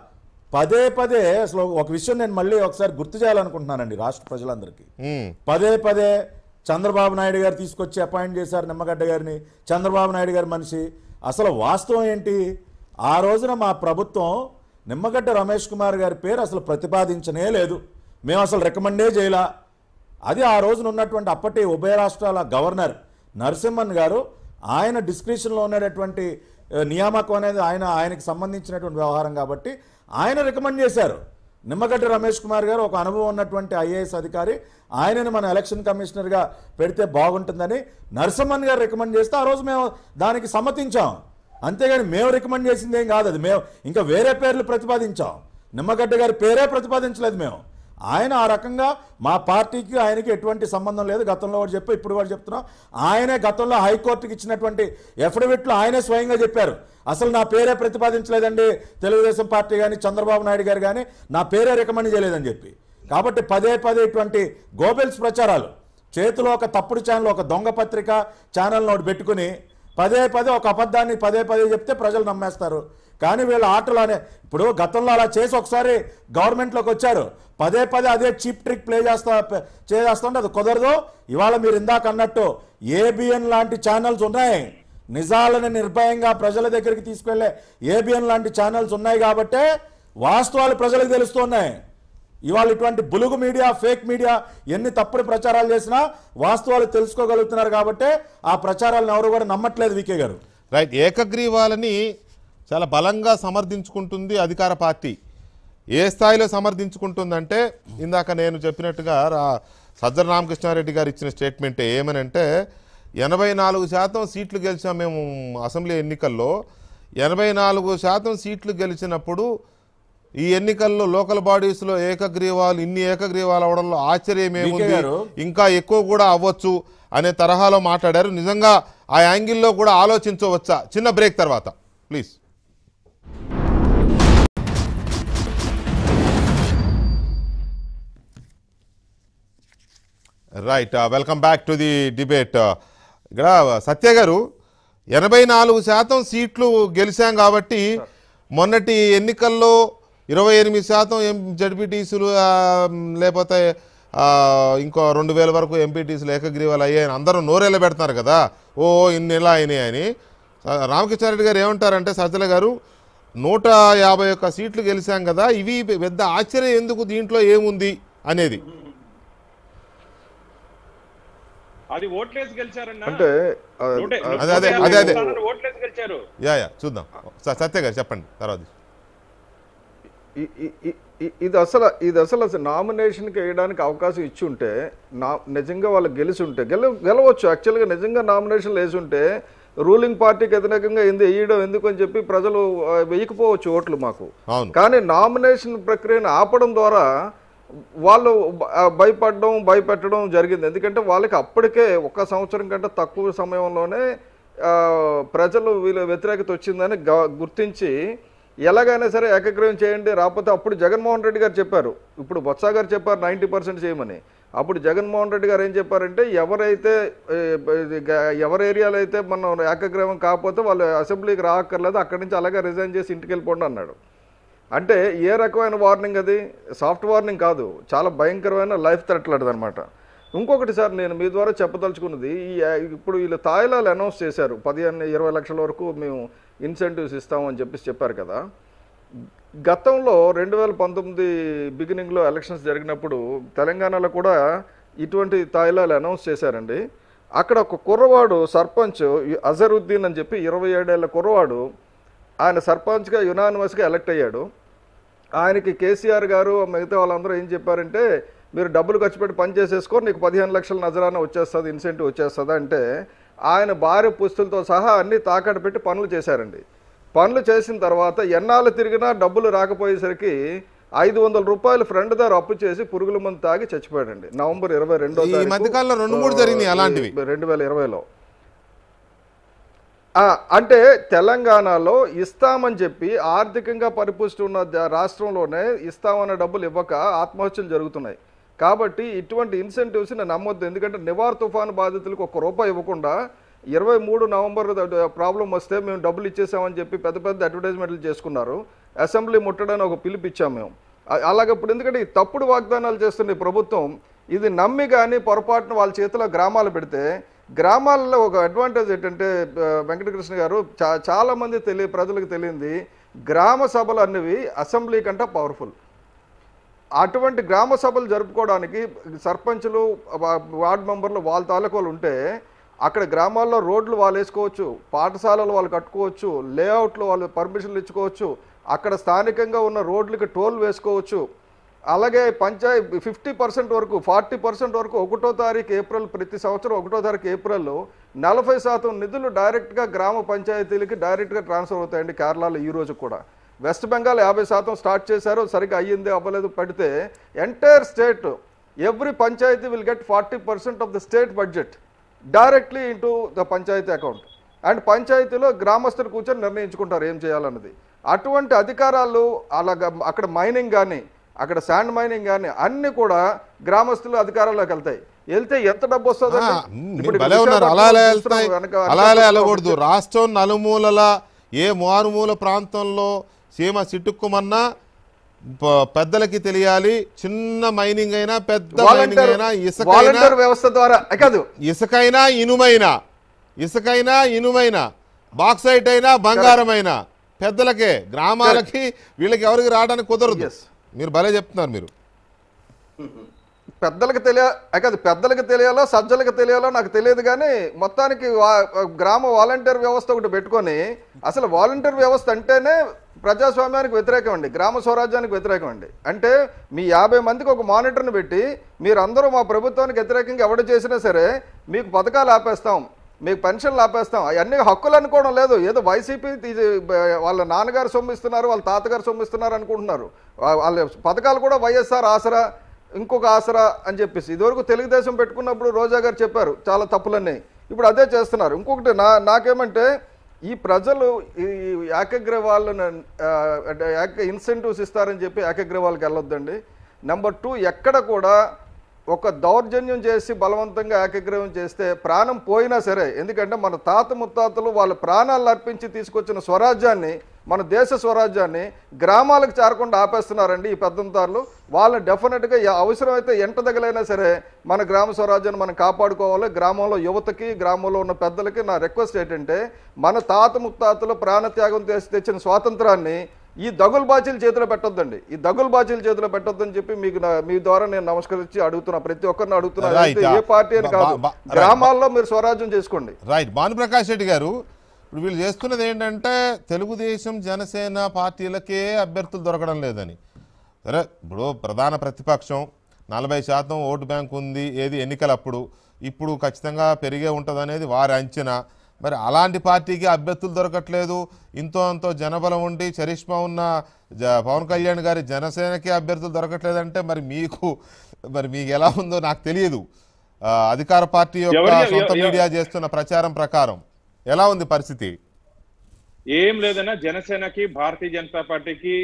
పదే పదే అసలు ఒక విషయం నేను మళ్ళీ ఒకసారి గుర్తు చేయాలనుకుంటున్నానండి రాష్ట్ర ప్రజలందరికీ ఉమ్, పదే పదే చంద్రబాబు నాయుడు గారు తీసుకొచ్చి అపాయింట్ చేశారు నిమ్మగడ్డ గారిని చంద్రబాబు నాయుడు గారి మనిషి అసలు వాస్తవం ఏంటి ఆ రోజున మా ప్రభుత్వం నిమ్మగడ్డ రమేష్ కుమార్ గారి పేరు అసలు ప్రతిపాదించనే లేదు మేము అసలు రికమెండే చేయలా అది ఆ రోజున ఉన్నటువంటి అప్పటి ఉభయ రాష్ట్రాల గవర్నర్ నరసింహన్ గారు ఆయన డిస్క్రిప్షన్లో ఉన్నటువంటి ఆ, నియామకం అనేది ఆయన ఆయనకి సంబంధించినటువంటి వ్యవహారం కాబట్టి ఆయన రికమెండ్ చేశారు నిమ్మగడ్డ రమేష్ కుమార్ గారు ఒక అనుభవం ఉన్నటువంటి ఐఏఎస్ అధికారి ఆయనని మన ఎలక్షన్ కమిషనర్గా పెడితే బాగుంటుందని నరసింహన్ గారు రికమెండ్ చేస్తే ఆ రోజు మేము దానికి సమ్మతించాం అంతేగాని మేము రికమెండ్ చేసింది ఏం కాదు అది మేము ఇంకా వేరే పేర్లు ప్రతిపాదించాం నిమ్మగడ్డ గారి పేరే ప్రతిపాదించలేదు మేము ఆయన ఆ రకంగా మా పార్టీకి ఆయనకి ఎటువంటి సంబంధం లేదు గతంలో కూడా చెప్పి ఇప్పుడు కూడా చెప్తున్నాం ఆయనే గతంలో హైకోర్టుకి ఇచ్చినటువంటి ఎఫిడవిట్లో ఆయనే స్వయంగా చెప్పారు అసలు నా పేరే ప్రతిపాదించలేదండి తెలుగుదేశం పార్టీ కానీ చంద్రబాబు నాయుడు గారు కానీ నా పేరే రికమెండ్ చేయలేదని చెప్పి కాబట్టి పదే పదే ఇటువంటి గోబెల్స్ ప్రచారాలు చేతిలో ఒక తప్పుడు ఛానల్ ఒక దొంగ పత్రిక ఛానల్ నోటి పెట్టుకుని పదే పదే ఒక అబద్ధాన్ని పదే పదే చెప్తే ప్రజలు నమ్మేస్తారు కానీ వీళ్ళ ఆటలు అనే ఇప్పుడు గతంలో అలా చేసి ఒకసారి గవర్నమెంట్లోకి వచ్చారు పదే పదే అదే చీప్ ట్రిక్ ప్లే చేస్తా చేస్తుంటే అది కుదరదు ఇవాళ మీరు ఇందాక అన్నట్టు ఏబిఎన్ లాంటి ఛానల్స్ ఉన్నాయి నిజాలను నిర్భయంగా ప్రజల దగ్గరికి తీసుకెళ్లే ఏబిఎన్ లాంటి ఛానల్స్ ఉన్నాయి కాబట్టే వాస్తవాలు ప్రజలకు తెలుస్తున్నాయి ఇవాళ ఇటువంటి బులుగు మీడియా ఫేక్ మీడియా ఎన్ని తప్పుడు ప్రచారాలు చేసినా వాస్తవాలు తెలుసుకోగలుగుతున్నారు కాబట్టి ఆ ప్రచారాలను ఎవరు కూడా నమ్మట్లేదు వికే గారు రైట్ ఏకగ్రీవాలని చాలా బలంగా సమర్థించుకుంటుంది అధికార పార్టీ ఏ స్థాయిలో సమర్థించుకుంటుందంటే ఇందాక నేను చెప్పినట్టుగా రా సజ్జన రామకృష్ణారెడ్డి గారు ఇచ్చిన స్టేట్మెంట్ ఏమనంటే ఎనభై నాలుగు శాతం సీట్లు గెలిచాం మేము అసెంబ్లీ ఎన్నికల్లో ఎనభై నాలుగు శాతం సీట్లు గెలిచినప్పుడు ఈ ఎన్నికల్లో లోకల్ బాడీస్లో ఏకగ్రీవాలు ఇన్ని ఏకగ్రీవాలు అవడంలో ఆశ్చర్యం ఏముంది గారు. ఇంకా ఎక్కువ కూడా అవ్వచ్చు అనే తరహాలో మాట్లాడారు నిజంగా ఆ యాంగిల్లో కూడా ఆలోచించవచ్చా చిన్న బ్రేక్ తర్వాత please right welcome back to the debate ఇక్కడ సత్య గారు ఎనభై నాలుగు శాతం సీట్లు గెలిచాం కాబట్టి మొన్నటి ఎన్నికల్లో ఇరవై ఎనిమిది శాతం ఎం జడ్పీటీసీలు లేకపోతే ఆ, ఇంకో రెండు వేల వరకు ఎంపీటీసీలు ఏకగ్రీవాలు అయ్యాయని అందరూ నోరేళ్ళ పెడుతున్నారు కదా ఓ ఇన్ని ఎలా అయినాయి అని ఆ, రామకృష్ణారెడ్డి గారు ఏమంటారంటే సజ్జల గారు నూట యాభై ఒక్క సీట్లు గెలిచాం కదా ఇవి పెద్ద ఆశ్చర్యం ఎందుకు దీంట్లో ఏముంది అనేది అది ఓట్లేసి గెలిచారన్నా అంటే ఆ, నూట- ఆ, అదే, అదే, నూట అదే, అదే. స్థానాలు ఓట్లేసి గెలిచారు యా యా చూద్దాం స- సత్య గారు చెప్పండి తర్వాత ఇ- ఇ- ఇ- ఇ- ఇది అసలు ఇది అసలు అసలు నామినేషన్కి వేయడానికి అవకాశం ఇచ్చి ఉంటే నా నిజంగా వాళ్ళు గెలిచి ఉంటే గెల గెలవచ్చు యాక్చువల్గా నిజంగా నామినేషన్లు వేసి ఉంటే రూలింగ్ పార్టీకి వ్యతిరేకంగా ఎందు వేయడం ఎందుకు అని చెప్పి ప్రజలు ఆ, వేయకపోవచ్చు ఓట్లు మాకు అవును కానీ నామినేషన్ ప్రక్రియను ఆపడం ద్వారా వాళ్ళు బ- ఆ, భయపడడం భయపెట్టడం జరిగింది ఎందుకంటే వాళ్ళకి అప్పటికే ఒక సంవత్సరం కంటే తక్కువ సమయంలోనే ఆ, ప్రజలు వీళ్ళ వ్యతిరేకత వచ్చిందని గ- గుర్తించి ఎలాగైనా సరే ఏకగ్రహం చేయండి రాకపోతే అప్పుడు జగన్మోహన్ రెడ్డి గారు చెప్పారు ఇప్పుడు బొత్స గారు చెప్పారు నైంటీ పర్సెంట్ చేయమని అప్పుడు జగన్మోహన్ రెడ్డి గారు ఏం చెప్పారంటే ఎవరైతే ఏ, ఇది గ- ఎవరి ఏరియాలో అయితే మనం ఏకగ్రహం కాకపోతే వాళ్ళు అసెంబ్లీకి రాక్కర్లేదు అక్కడి నుంచి అలాగే రిజైన్ చేసి ఇంటికి వెళ్ళిపోండి అన్నాడు అంటే ఏ రకమైన వార్నింగ్ అది సాఫ్ట్ వార్నింగ్ కాదు చాలా భయంకరమైన లైఫ్ థ్రెట్లాడదు అనమాట ఇంకొకటి సార్ నేను మీ ద్వారా చెప్పదలుచుకున్నది ఈ ఇప్పుడు వీళ్ళు తాయిలాలు అనౌన్స్ చేశారు పదిహేను ఇరవై లక్షల వరకు మేము ఇన్సెంటివ్స్ ఇస్తామని చెప్పేసి చెప్పారు కదా గతంలో రెండు వేల పంతొమ్మిది బిగినింగ్లో ఎలక్షన్స్ జరిగినప్పుడు తెలంగాణలో కూడా ఇటువంటి తాయిలాలు అనౌన్స్ చేశారండి అక్కడ ఒక కుర్రవాడు సర్పంచ్ అజరుద్దీన్ అని చెప్పి ఇరవై ఏడేళ్ల కుర్రవాడు ఆయన సర్పంచ్గా యునానిమస్గా ఎలక్ట్ అయ్యాడు ఆయనకి కేసీఆర్ గారు మిగతా వాళ్ళందరూ ఏం చెప్పారంటే మీరు డబ్బులు ఖర్చు పెట్టి పని చేసేసుకో నీకు పదిహేను లక్షల నజరాన వచ్చేస్తుంది ఇన్సెంటివ్ వచ్చేస్తుంది అంటే ఆయన భార్య పుస్తులతో సహా అన్ని తాకట్టు పెట్టి పనులు చేశారండి పనులు చేసిన తర్వాత ఎన్నాళ్ళు తిరిగినా డబ్బులు రాకపోయేసరికి ఐదు వందల రూపాయలు ఫ్రెండ్ దగ్గర అప్పు చేసి పురుగుల మందు తాగి చచ్చిపోయాడండి నవంబర్ ఇరవై రెండో ఈ మధ్యకాలంలో రెండు మూడు జరిగినాయి అలాంటివి. రెండు వేల ఇరవైలో ఆ, అంటే తెలంగాణలో ఇస్తామని చెప్పి ఆర్థికంగా పరిపుష్టి ఉన్న ద- రాష్ట్రంలోనే ఇస్తామన్న డబ్బులు ఇవ్వక ఆత్మహత్యలు జరుగుతున్నాయి కాబట్టి ఇటువంటి ఇన్సెంటివ్స్ నేను నమ్మొద్దు ఎందుకంటే నివార్ తుఫాను బాధితులకు ఒక్క రూపాయి ఇవ్వకుండా ఇరవై మూడు నవంబర్ ప్రాబ్లం వస్తే మేము డబ్బులు ఇచ్చేసామని చెప్పి పెద్ద పెద్ద అడ్వర్టైజ్మెంట్లు చేసుకున్నారు అసెంబ్లీ ముట్టడానికి ఒక పిలుపు ఇచ్చాం మేము అ- అలాగప్పుడు ఎందుకంటే ఈ తప్పుడు వాగ్దానాలు చేస్తున్న ఈ ప్రభుత్వం ఇది నమ్మి కానీ పొరపాటున వాళ్ళ చేతిలో గ్రామాలు పెడితే గ్రామాల్లో ఒక అడ్వాంటేజ్ ఏంటంటే ఆ, వెంకటకృష్ణ గారు చా చాలా మంది తెలియ ప్రజలకు తెలియంది గ్రామ సభలు అన్నవి అసెంబ్లీ కంటే పవర్ఫుల్ అటువంటి గ్రామ సభలు జరుపుకోవడానికి సర్పంచులు వా- వార్డు మెంబర్లు వాళ్ళ తాలూకాలు ఉంటే అక్కడ గ్రామాల్లో రోడ్లు వాళ్ళు వేసుకోవచ్చు పాఠశాలలు వాళ్ళు కట్టుకోవచ్చు లేఅవుట్లు వాళ్ళు పర్మిషన్లు ఇచ్చుకోవచ్చు అక్కడ స్థానికంగా ఉన్న రోడ్లకి టోల్ వేసుకోవచ్చు అలాగే పంచాయతీ ఫిఫ్టీ పర్సెంట్ వరకు ఫార్టీ పర్సెంట్ వరకు ఒకటో తారీఖు ఏప్రిల్ ప్రతి సంవత్సరం ఒకటో తారీఖు ఏప్రిల్లో నలభై శాతం నిధులు డైరెక్ట్గా గ్రామ పంచాయతీలకి డైరెక్ట్గా ట్రాన్స్ఫర్ అవుతాయండి కేరళలో ఈ రోజు కూడా వెస్ట్ బెంగాల్ యాభై శాతం స్టార్ట్ చేశారు సరిగ్గా అయ్యింది అవ్వలేదు పెడితే entire state every panchayat will get forty percent of the state budget directly into the panchayat account and పంచాయతీలో గ్రామస్తులు కూర్చొని నిర్ణయించుకుంటారు ఏం చేయాలన్నది అటువంటి అధికారాలు అలాగ అక్కడ మైనింగ్ కానీ అక్కడ శాండ్ మైనింగ్ కానీ అన్ని కూడా గ్రామస్తులు అధికారంలోకి వెళ్తాయి వెళ్తే ఎంత డబ్బు వస్తుంది ఆ, మ్, మీరు భలే ఉన్నారు అలా అలా వెళ్తాయి అలా అలా వెళ్ళకూడదు రాష్ట్రం నలుమూలల ఏ మారుమూల ప్రాంతంలో సీమ సిట్టుక్కుమన్నా ప- పెద్దలకి తెలియాలి చిన్న మైనింగ్ అయినా పెద్ద మైనింగ్ అయినా ఇసుకైనా వాలంటీర్ వ్యవస్థ ద్వారా అ, కాదు ఇసుకైనా ఇనుమైనా ఇసుకైనా ఇనుమైనా బాక్సైట్ అయినా బంగారమైనా పెద్దలకే గ్రామాలకి వీళ్ళకి ఎవరికి రావడానికి కుదరదు Yes. మీరు భలే చెప్తున్నారు మీరు పెద్దలకు తెలియ అ, కాదు పెద్దలకు తెలియాలో సజ్జలకు తెలియాలో నాకు తెలియదు కానీ మొత్తానికి వా- గ్రామ వాలంటీర్ వ్యవస్థ ఒకటి పెట్టుకొని అసలు వాలంటీర్ వ్యవస్థ అంటేనే ప్రజాస్వామ్యానికి వ్యతిరేకం అండి గ్రామ స్వరాజ్యానికి వ్యతిరేకం అండి అంటే మీ యాభై మందికి ఒక మానిటర్ని పెట్టి మీరందరూ మా ప్రభుత్వానికి వ్యతిరేకంగా ఎవడు చేసినా సరే మీకు పథకాలు ఆపేస్తాం మీకు పెన్షన్లు ఆపేస్తాం అవన్నీ హక్కులు అనుకోవడం లేదు ఏదో వైసీపీ ఇది బ- వాళ్ళ నాన్నగారు సొమ్మిస్తున్నారు వాళ్ళ తాతగారు సొమ్మిస్తున్నారు అనుకుంటున్నారు వా- వాళ్ళ పథకాలు కూడా వైఎస్ఆర్ ఆసరా ఇంకొక ఆసరా అని చెప్పేసి ఇదివరకు తెలుగుదేశం పెట్టుకున్నప్పుడు రోజా గారు చెప్పారు చాలా తప్పులన్నీ ఇప్పుడు అదే చేస్తున్నారు ఇంకొకటి నా నాకేమంటే ఈ ప్రజలు ఈ ఏకగ్రీవాలను ఆ, అంటే ఏక ఇన్సెంటివ్స్ ఇస్తారని చెప్పి ఏకగ్రీవాలకు వెళ్ళొద్దండి నెంబర్ టూ ఎక్కడ కూడా ఒక దౌర్జన్యం చేసి బలవంతంగా ఏకగ్రీవం చేస్తే ప్రాణం పోయినా సరే ఎందుకంటే మన తాత ముత్తాతలు వాళ్ళ ప్రాణాలను అర్పించి తీసుకొచ్చిన స్వరాజ్యాన్ని మన దేశ స్వరాజ్యాన్ని గ్రామాలకు చేరకుండా ఆపేస్తున్నారండి ఈ పెద్దంతారులు వాళ్ళని డెఫినెట్గా ఎ- అవసరమైతే ఎంట దగ్గలైనా సరే మన గ్రామ స్వరాజ్యాన్ని మనం కాపాడుకోవాలి గ్రామంలో యువతకి గ్రామంలో ఉన్న పెద్దలకి నా రిక్వెస్ట్ ఏంటంటే మన తాత ముత్తాతలు ప్రాణత్యాగం చేసి తెచ్చిన స్వాతంత్రాన్ని ఈ దగులు బాచీల చేతిలో పెట్టొద్దండి ఈ దగులు బాచీల చేతిలో పెట్టొద్దని చెప్పి మీకు నా- మీ ద్వారా నేను నమస్కరించి అడుగుతున్నా ప్రతి ఒక్కరిని అడుగుతున్నా Right. అయితే ఏ పార్టీ అని బా- కాదు బా- right. గ్రామాల్లో మీరు స్వరాజ్యం చేసుకోండి రైట్ భానుప్రకాష్ రెడ్డి గారు ఇప్పుడు వీళ్ళు చేస్తున్నది ఏంటంటే తెలుగుదేశం జనసేన పార్టీలకే అభ్యర్థులు దొరకడం లేదని సరే ఇప్పుడు ప్రధాన ప్రతిపక్షం నలభై శాతం ఓటు బ్యాంక్ ఉంది ఏది ఎన్నికలప్పుడు ఇప్పుడు ఖచ్చితంగా పెరిగే ఉంటుంది అనేది వారి అంచనా మరి అలాంటి పార్టీకి అభ్యర్థులు దొరకట్లేదు ఇంతో అంతో జనబలం ఉండి చరిష్మా ఉన్న జ పవన్ కళ్యాణ్ గారి జనసేనకి అభ్యర్థులు దొరకట్లేదంటే మరి మీకు మరి మీకు ఎలా ఉందో నాకు తెలియదు ఆ, అధికార పార్టీ యొక్క ఎవరి- సొంత ఎవ- మీడియా చేస్తున్న ప్రచారం ప్రకారం ఎలా ఉంది పరిస్థితి ఏం లేదన్నా జనసేనకి భారతీయ జనతా పార్టీకి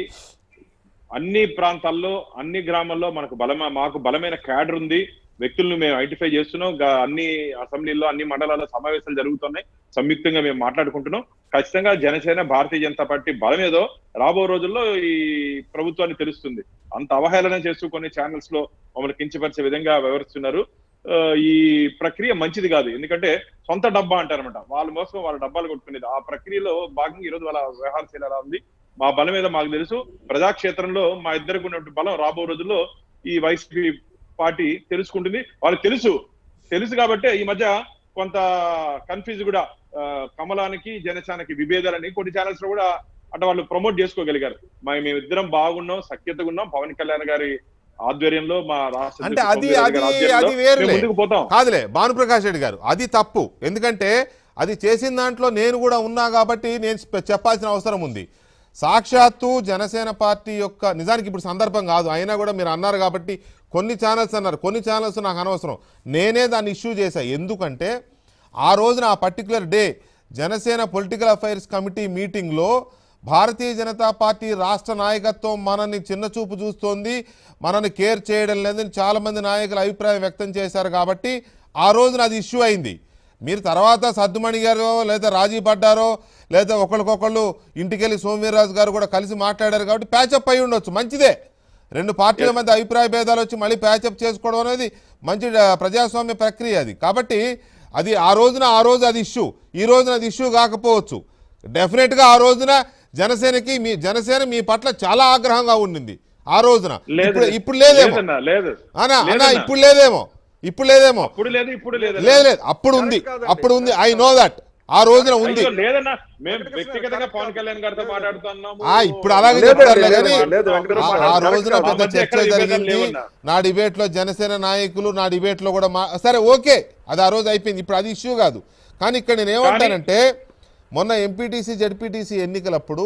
అన్ని ప్రాంతాల్లో అన్ని గ్రామాల్లో మనకు బలమ మాకు బలమైన క్యాడర్ ఉంది వ్యక్తులను మేము ఐడెంటిఫై చేస్తున్నాం గా- అన్ని అసెంబ్లీలో అన్ని మండలాల్లో సమావేశాలు జరుగుతున్నాయి సంయుక్తంగా మేము మాట్లాడుకుంటున్నాం ఖచ్చితంగా జనసేన భారతీయ జనతా పార్టీ బలం ఏదో రాబో రోజుల్లో ఈ ప్రభుత్వాన్ని తెలుస్తుంది అంత అవహేళన చేస్తూ కొన్ని ఛానల్స్ లో మమ్మల్ని కించపరిచే విధంగా వ్యవహరిస్తున్నారు ఆ, ఈ ప్రక్రియ మంచిది కాదు ఎందుకంటే సొంత డబ్బా అంటారనమాట వాళ్ళ మోసం వాళ్ళ డబ్బాలు కొట్టుకునేది ఆ ప్రక్రియలో భాగంగా ఈ రోజు వాళ్ళ వ్యవహారశీల ఎలా ఉంది మా బలం మీద మాకు తెలుసు ప్రజాక్షేత్రంలో మా ఇద్దరికి ఉన్నటువంటి బలం రాబో రోజుల్లో ఈ వైసీపీ పార్టీ తెలుసుకుంటుంది వాళ్ళకి తెలుసు తెలుసు కాబట్టి ఈ మధ్య కొంత కన్ఫ్యూజ్ కూడా ఆ, కమలానికి జనసేనకి విభేదాలని కొన్ని ఛానల్స్ లో కూడా అంటే వాళ్ళు ప్రమోట్ చేసుకోగలిగారు మా మేమిద్దరం బాగున్నాం సఖ్యతగా ఉన్నాం పవన్ కళ్యాణ్ గారి ఆధ్వర్యంలో మా రాష్ట్ర అంటే అధ్యక్షుడు అది పవన్ అది కళ్యాణ్ గారి అది ఆధ్వర్యంలో వేరులే మేము ముందుకు పోతాం కాదులే భానుప్రకాష్ రెడ్డి గారు అది తప్పు ఎందుకంటే అది చేసిన దాంట్లో నేను కూడా ఉన్నా కాబట్టి నేను చెప్- చెప్పాల్సిన అవసరం ఉంది సాక్షాత్తు జనసేన పార్టీ యొక్క నిజానికి ఇప్పుడు సందర్భం కాదు అయినా కూడా మీరు అన్నారు కాబట్టి కొన్ని ఛానల్స్ అన్నారు కొన్ని ఛానల్స్ నాకు అనవసరం నేనే దాన్ని ఇష్యూ చేశా ఎందుకంటే ఆ రోజున ఆ particular day Janasena political affairs committee మీటింగ్లో భారతీయ జనతా పార్టీ రాష్ట్ర నాయకత్వం మనల్ని చిన్నచూపు చూస్తోంది మనల్ని కేర్ చేయడం లేదని చాలామంది నాయకులు అభిప్రాయం వ్యక్తం చేశారు కాబట్టి ఆ రోజున అది ఇష్యూ అయింది మీరు తర్వాత సద్దుమణి గారో లేదా రాజీ పడ్డారో లేదా ఒకరికొకళ్ళు ఇంటికెళ్ళి సోమవీర్రాజు గారు కూడా కలిసి మాట్లాడారు కాబట్టి ప్యాచప్ అయి ఉండొచ్చు మంచిదే రెండు పార్టీల మధ్య అభిప్రాయ భేదాలు వచ్చి మళ్ళీ ప్యాచప్ చేసుకోవడం అనేది మంచి ఆ, ప్రజాస్వామ్య ప్రక్రియ అది కాబట్టి అది ఆ రోజున ఆ రోజు అది ఇష్యూ ఈ రోజున అది ఇష్యూ కాకపోవచ్చు డెఫినెట్గా ఆ రోజున జనసేనకి మీ జనసేన మీ పట్ల చాలా ఆగ్రహంగా ఉండింది ఆ రోజున లేదు ఇప్పుడు ఇప్పుడు లేదేమో లేదన్నా, లేదు అనా అన్నా లేదన్నా. ఇప్పుడు లేదేమో ఇప్పుడు లేదేమో అప్పుడు లేదు ఇప్పుడు లేదు లేదు లేదు అప్పుడు ఉంది అప్పుడు ఉంది ఐ నో దట్ ఆ రోజున ఉంది అయ్యో, లేదన్నా మేము వ్యక్తిగతంగా పవన్ కళ్యాణ్ గారితో మాట్లాడుతున్నాము ఆ ఇప్పుడు అలాగే లేదు, చెప్తారులే లేదు, కానీ లేదు, వెంకటరమణ ఆ- ఆ గారు రోజున కరెక్ట్ పెద్ద కాదు. చర్చ మధ్య ఎక్కడ జరిగింది విభేదాలు లేవన్నా. నా డిబేట్ లో జనసేన నాయకులు నా డిబేట్ లో కూడా మా సరే ఓకే అది ఆ రోజు అయిపోయింది ఇప్పుడు అది ఇష్యూ కాదు కానీ ఇక్కడ నేను ఏమంటానంటే మొన్న ఎంపీటీసీ జడ్పీటీసీ ఎన్నికలప్పుడు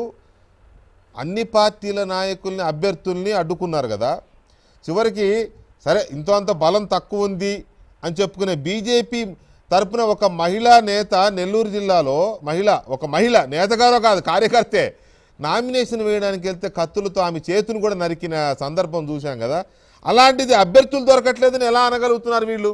అన్ని పార్టీల నాయకుల్ని అభ్యర్థుల్ని అడ్డుకున్నారు కదా చివరికి సరే ఇంతో అంత బలం తక్కువ ఉంది అని చెప్పుకునే బీజేపీ తరపున ఒక మహిళా నేత నెల్లూరు జిల్లాలో మహిళ ఒక మహిళ నేతగారో కాదు కార్యకర్తే నామినేషన్ వేయడానికి వెళ్తే కత్తులతో ఆమె చేతును కూడా నరికిన సందర్భం చూశాం కదా అలాంటిది అభ్యర్థులు దొరకట్లేదని ఎలా అనగలుగుతున్నారు వీళ్ళు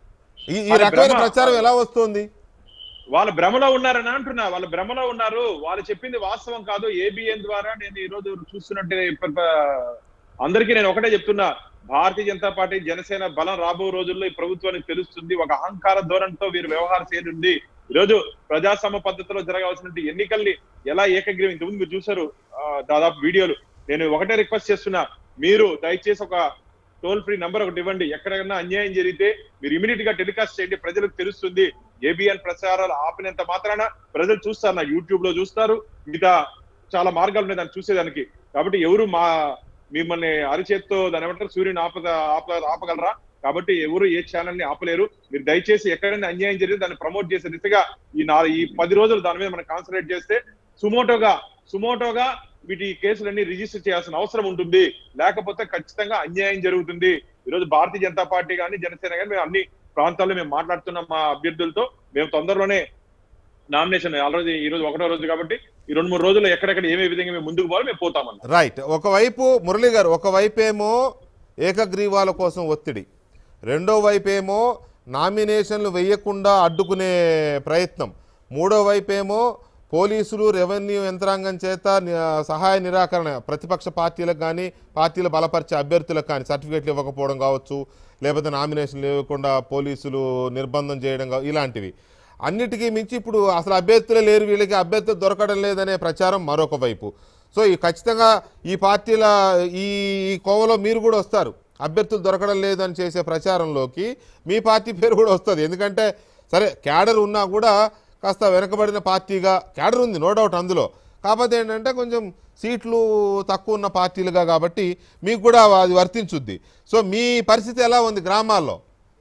ఈ ఈ అది రకమైన భ్రమ. ప్రచారం ఎలా వస్తుంది వాళ్ళ భ్రమలో ఉన్నారని అంటున్నా వాళ్ళ భ్రమలో ఉన్నారు వాళ్ళు చెప్పింది వాస్తవం కాదు ఏబిఎన్ ద్వారా నేను ఈ రోజు చూస్తున్నట్టే ప- ప- అందరికీ నేను ఒకటే చెప్తున్నా భారతీయ జనతా పార్టీ జనసేన బలం రాబో రోజుల్లో ఈ ప్రభుత్వానికి తెలుస్తుంది ఒక అహంకార ధోరణితో వీరు వ్యవహార ఉంది ఈ రోజు ప్రజాస్వామ్య పద్ధతిలో జరగాల్సిన ఎన్నికల్ని ఎలా ఏకగ్రీవం ఇంతకుముందు మీరు చూశారు ఆ, దాదాపు వీడియోలు నేను ఒకటే రిక్వెస్ట్ చేస్తున్నా మీరు దయచేసి ఒక టోల్ ఫ్రీ నంబర్ ఒకటి ఇవ్వండి ఎక్కడైనా అన్యాయం జరిగితే మీరు ఇమీడియట్ గా టెలికాస్ట్ చేయండి ప్రజలకు తెలుస్తుంది ఏబిఎన్ ప్రచారాలు ఆపినంత మాత్రాన ప్రజలు చూస్తారు నా యూట్యూబ్ లో చూస్తారు మిగతా చాలా మార్గాలు ఉన్నాయి దాన్ని చూసేదానికి కాబట్టి ఎవరు మా మిమ్మల్ని అరిచేత్తో దాని ఏమంటారు సూర్యుని ఆప ఆప ఆపగలరా కాబట్టి ఎవరు ఏ ఛానల్ ని ఆపలేరు మీరు దయచేసి ఎక్కడైనా అన్యాయం జరిగితే దాన్ని ప్రమోట్ చేసే దిశగా ఈ నా ఈ పది రోజులు దాని మీద మనం కాన్సన్ట్రేట్ చేస్తే సుమోటోగా సుమోటోగా వీటి కేసులన్నీ రిజిస్టర్ చేయాల్సిన అవసరం ఉంటుంది లేకపోతే ఖచ్చితంగా అన్యాయం జరుగుతుంది ఈరోజు భారతీయ జనతా పార్టీ కానీ జనసేన కానీ మేము అన్ని ప్రాంతాల్లో మేము మాట్లాడుతున్నాం మా అభ్యర్థులతో మేము తొందరలోనే నామినేషన్ ఆల్రెడీ ఈ రోజు ఒకటో రోజు కాబట్టి ఈ రెండు మూడు రోజుల్లో ఎక్కడెక్కడ ఏమే విధంగా మేము ముందుకు పోవాలి మేము పోతామన్న రైట్ ఒకవైపు మురళి గారు ఒకవైపు ఏమో ఏకగ్రీవాల కోసం ఒత్తిడి రెండో వైపు ఏమో నామినేషన్లు వేయకుండా అడ్డుకునే ప్రయత్నం మూడో వైపు ఏమో పోలీసులు రెవెన్యూ యంత్రాంగం చేత ని- సహాయ నిరాకరణ ప్రతిపక్ష పార్టీలకు కానీ పార్టీలు బలపరిచే అభ్యర్థులకు కానీ సర్టిఫికెట్లు ఇవ్వకపోవడం కావచ్చు లేకపోతే నామినేషన్లు ఇవ్వకుండా పోలీసులు నిర్బంధం చేయడం కావ- ఇలాంటివి అన్నిటికీ మించి ఇప్పుడు అసలు అభ్యర్థులే లేరు వీళ్ళకి అభ్యర్థులు దొరకడం లేదనే ప్రచారం మరొక వైపు సో ఈ ఖచ్చితంగా ఈ పార్టీల ఈ ఈ కోవలో మీరు కూడా వస్తారు అభ్యర్థులు దొరకడం లేదని చేసే ప్రచారంలోకి మీ పార్టీ పేరు కూడా వస్తుంది ఎందుకంటే సరే క్యాడర్ ఉన్నా కూడా కాస్త వెనకబడిన పార్టీగా క్యాడర్ ఉంది నో డౌట్ అందులో కాకపోతే ఏంటంటే కొంచెం సీట్లు తక్కువ ఉన్న పార్టీలుగా కాబట్టి మీకు కూడా అది వర్తించుద్ది సో మీ పరిస్థితి ఎలా ఉంది గ్రామాల్లో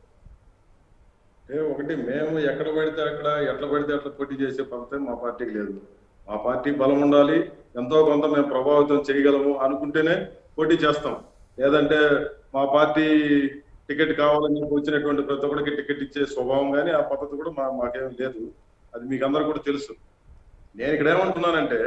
ఏ ఒకటి మేము ఎక్కడ పడితే అక్కడ ఎట్లా పడితే అట్లా పోటీ చేసే పద్ధతి మా పార్టీకి లేదు మా పార్టీ బలం ఉండాలి ఎంతో కొంత మేము ప్రభావితం చేయగలము అనుకుంటేనే పోటీ చేస్తాం లేదంటే మా పార్టీ టికెట్ కావాలని చెప్పి వచ్చినటువంటి ప్రతి ఒక్కరికి టికెట్ ఇచ్చే స్వభావం కానీ ఆ పద్ధతి కూడా మా మాకేం లేదు అది మీకు అందరు కూడా తెలుసు నేను ఇక్కడ ఏమంటున్నానంటే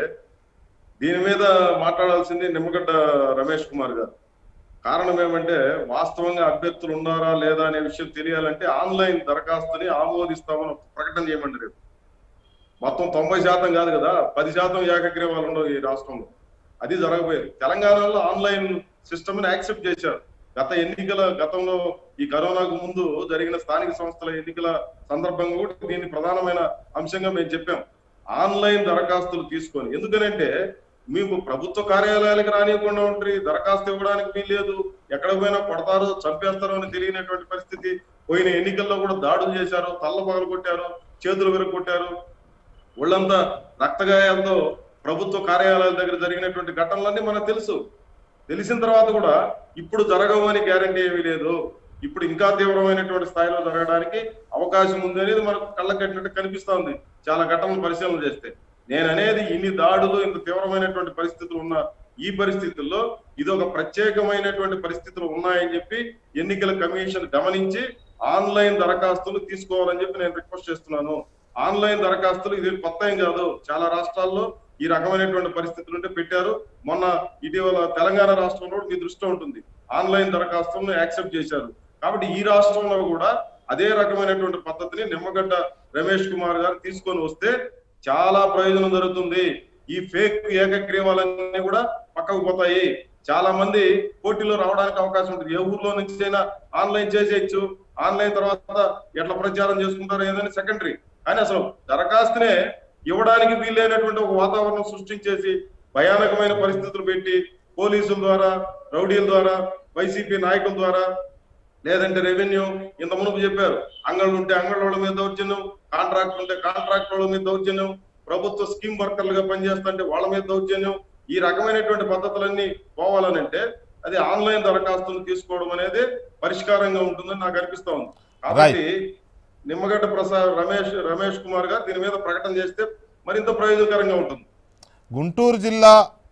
దీని మీద మాట్లాడాల్సింది నిమ్మగడ్డ రమేష్ కుమార్ గారు కారణం ఏమంటే వాస్తవంగా అభ్యర్థులు ఉన్నారా లేదా అనే విషయం తెలియాలంటే ఆన్లైన్ దరఖాస్తుని ఆమోదిస్తామని ఒక ప్రకటన చేయమండి రేపు మొత్తం తొంభై శాతం కాదు కదా పది శాతం ఏకగ్రీవాలు ఉండవు ఈ రాష్ట్రంలో అది జరగబోయేది తెలంగాణలో ఆన్లైన్ సిస్టమ్ ని యాక్సెప్ట్ చేశారు గత ఎన్నికల గతంలో ఈ కరోనాకు ముందు జరిగిన స్థానిక సంస్థల ఎన్నికల సందర్భంగా కూడా దీన్ని ప్రధానమైన అంశంగా మేము చెప్పాం ఆన్లైన్ దరఖాస్తులు తీసుకొని ఎందుకనంటే మేము ప్రభుత్వ కార్యాలయాలకు రానియకుండా ఉంటారు దరఖాస్తు ఇవ్వడానికి వీల్లేదు ఎక్కడ పోయినా కొడతారో చంపేస్తారో అని తెలియనటువంటి పరిస్థితి పోయిన ఎన్నికల్లో కూడా దాడులు చేశారు తల్ల పగలు కొట్టారు చేతులు విరగొట్టారు ఒళ్ళంతా రక్తగాయాలతో ప్రభుత్వ కార్యాలయాల దగ్గర జరిగినటువంటి ఘటనలన్నీ మనకు తెలుసు తెలిసిన తర్వాత కూడా ఇప్పుడు జరగవని గ్యారంటీ ఏమీ లేదు ఇప్పుడు ఇంకా తీవ్రమైనటువంటి స్థాయిలో జరగడానికి అవకాశం ఉంది అనేది మనకు కళ్ళ కట్టినట్టు కనిపిస్తోంది చాలా ఘటనలు పరిశీలన చేస్తే నేను అనేది ఇన్ని దాడులు ఇంత తీవ్రమైనటువంటి పరిస్థితులు ఉన్న ఈ పరిస్థితుల్లో ఇది ఒక ప్రత్యేకమైనటువంటి పరిస్థితులు ఉన్నాయని చెప్పి ఎన్నికల కమిషన్ గమనించి ఆన్లైన్ దరఖాస్తులు తీసుకోవాలని చెప్పి నేను రిక్వెస్ట్ చేస్తున్నాను ఆన్లైన్ దరఖాస్తులు ఇది కొత్త ఏం కాదు చాలా రాష్ట్రాల్లో ఈ రకమైనటువంటి పరిస్థితులు ఉంటే పెట్టారు మొన్న ఇటీవల తెలంగాణ రాష్ట్రంలో కూడా మీ దృష్టిలో ఉంటుంది ఆన్లైన్ దరఖాస్తులను యాక్సెప్ట్ చేశారు కాబట్టి ఈ రాష్ట్రంలో కూడా అదే రకమైనటువంటి పద్ధతిని నిమ్మగడ్డ రమేష్ కుమార్ గారు తీసుకొని వస్తే చాలా ప్రయోజనం జరుగుతుంది ఈ ఫేక్ ఏకగ్రీవాలన్నీ కూడా పక్కకు పోతాయి చాలా మంది పోటీలో రావడానికి అవకాశం ఉంటుంది ఏ ఊర్లో నుంచి అయినా ఆన్లైన్ చేసేయచ్చు ఆన్లైన్ తర్వాత ఎట్లా ప్రచారం చేసుకుంటారో ఏదైనా సెకండరీ కానీ అసలు దరఖాస్తునే ఇవ్వడానికి వీలైనటువంటి ఒక వాతావరణం సృష్టించేసి భయానకమైన పరిస్థితులు పెట్టి పోలీసుల ద్వారా రౌడీల ద్వారా వైసీపీ నాయకుల ద్వారా లేదంటే రెవెన్యూ ఇంత మునుపు చెప్పారు అంగళ్ళు ఉంటే అంగళ్ళ మీద దౌర్జన్యం కాంట్రాక్ట్ ఉంటే కాంట్రాక్ట్ మీద దౌర్జన్యం ప్రభుత్వ స్కీమ్ వర్కర్లుగా పనిచేస్తుంటే వాళ్ళ మీద దౌర్జన్యం ఈ రకమైనటువంటి పద్ధతులన్నీ పోవాలనంటే అది ఆన్లైన్ దరఖాస్తులు తీసుకోవడం అనేది పరిష్కారంగా ఉంటుందని నాకు అనిపిస్తా ఉంది కాబట్టి నిమ్మగడ్డ ప్రసాద్ రమేష్ రమేష్ కుమార్ గారు దీని మీద ప్రకటన చేస్తే మరింత ప్రయోజనకరంగా ఉంటుంది గుంటూరు జిల్లా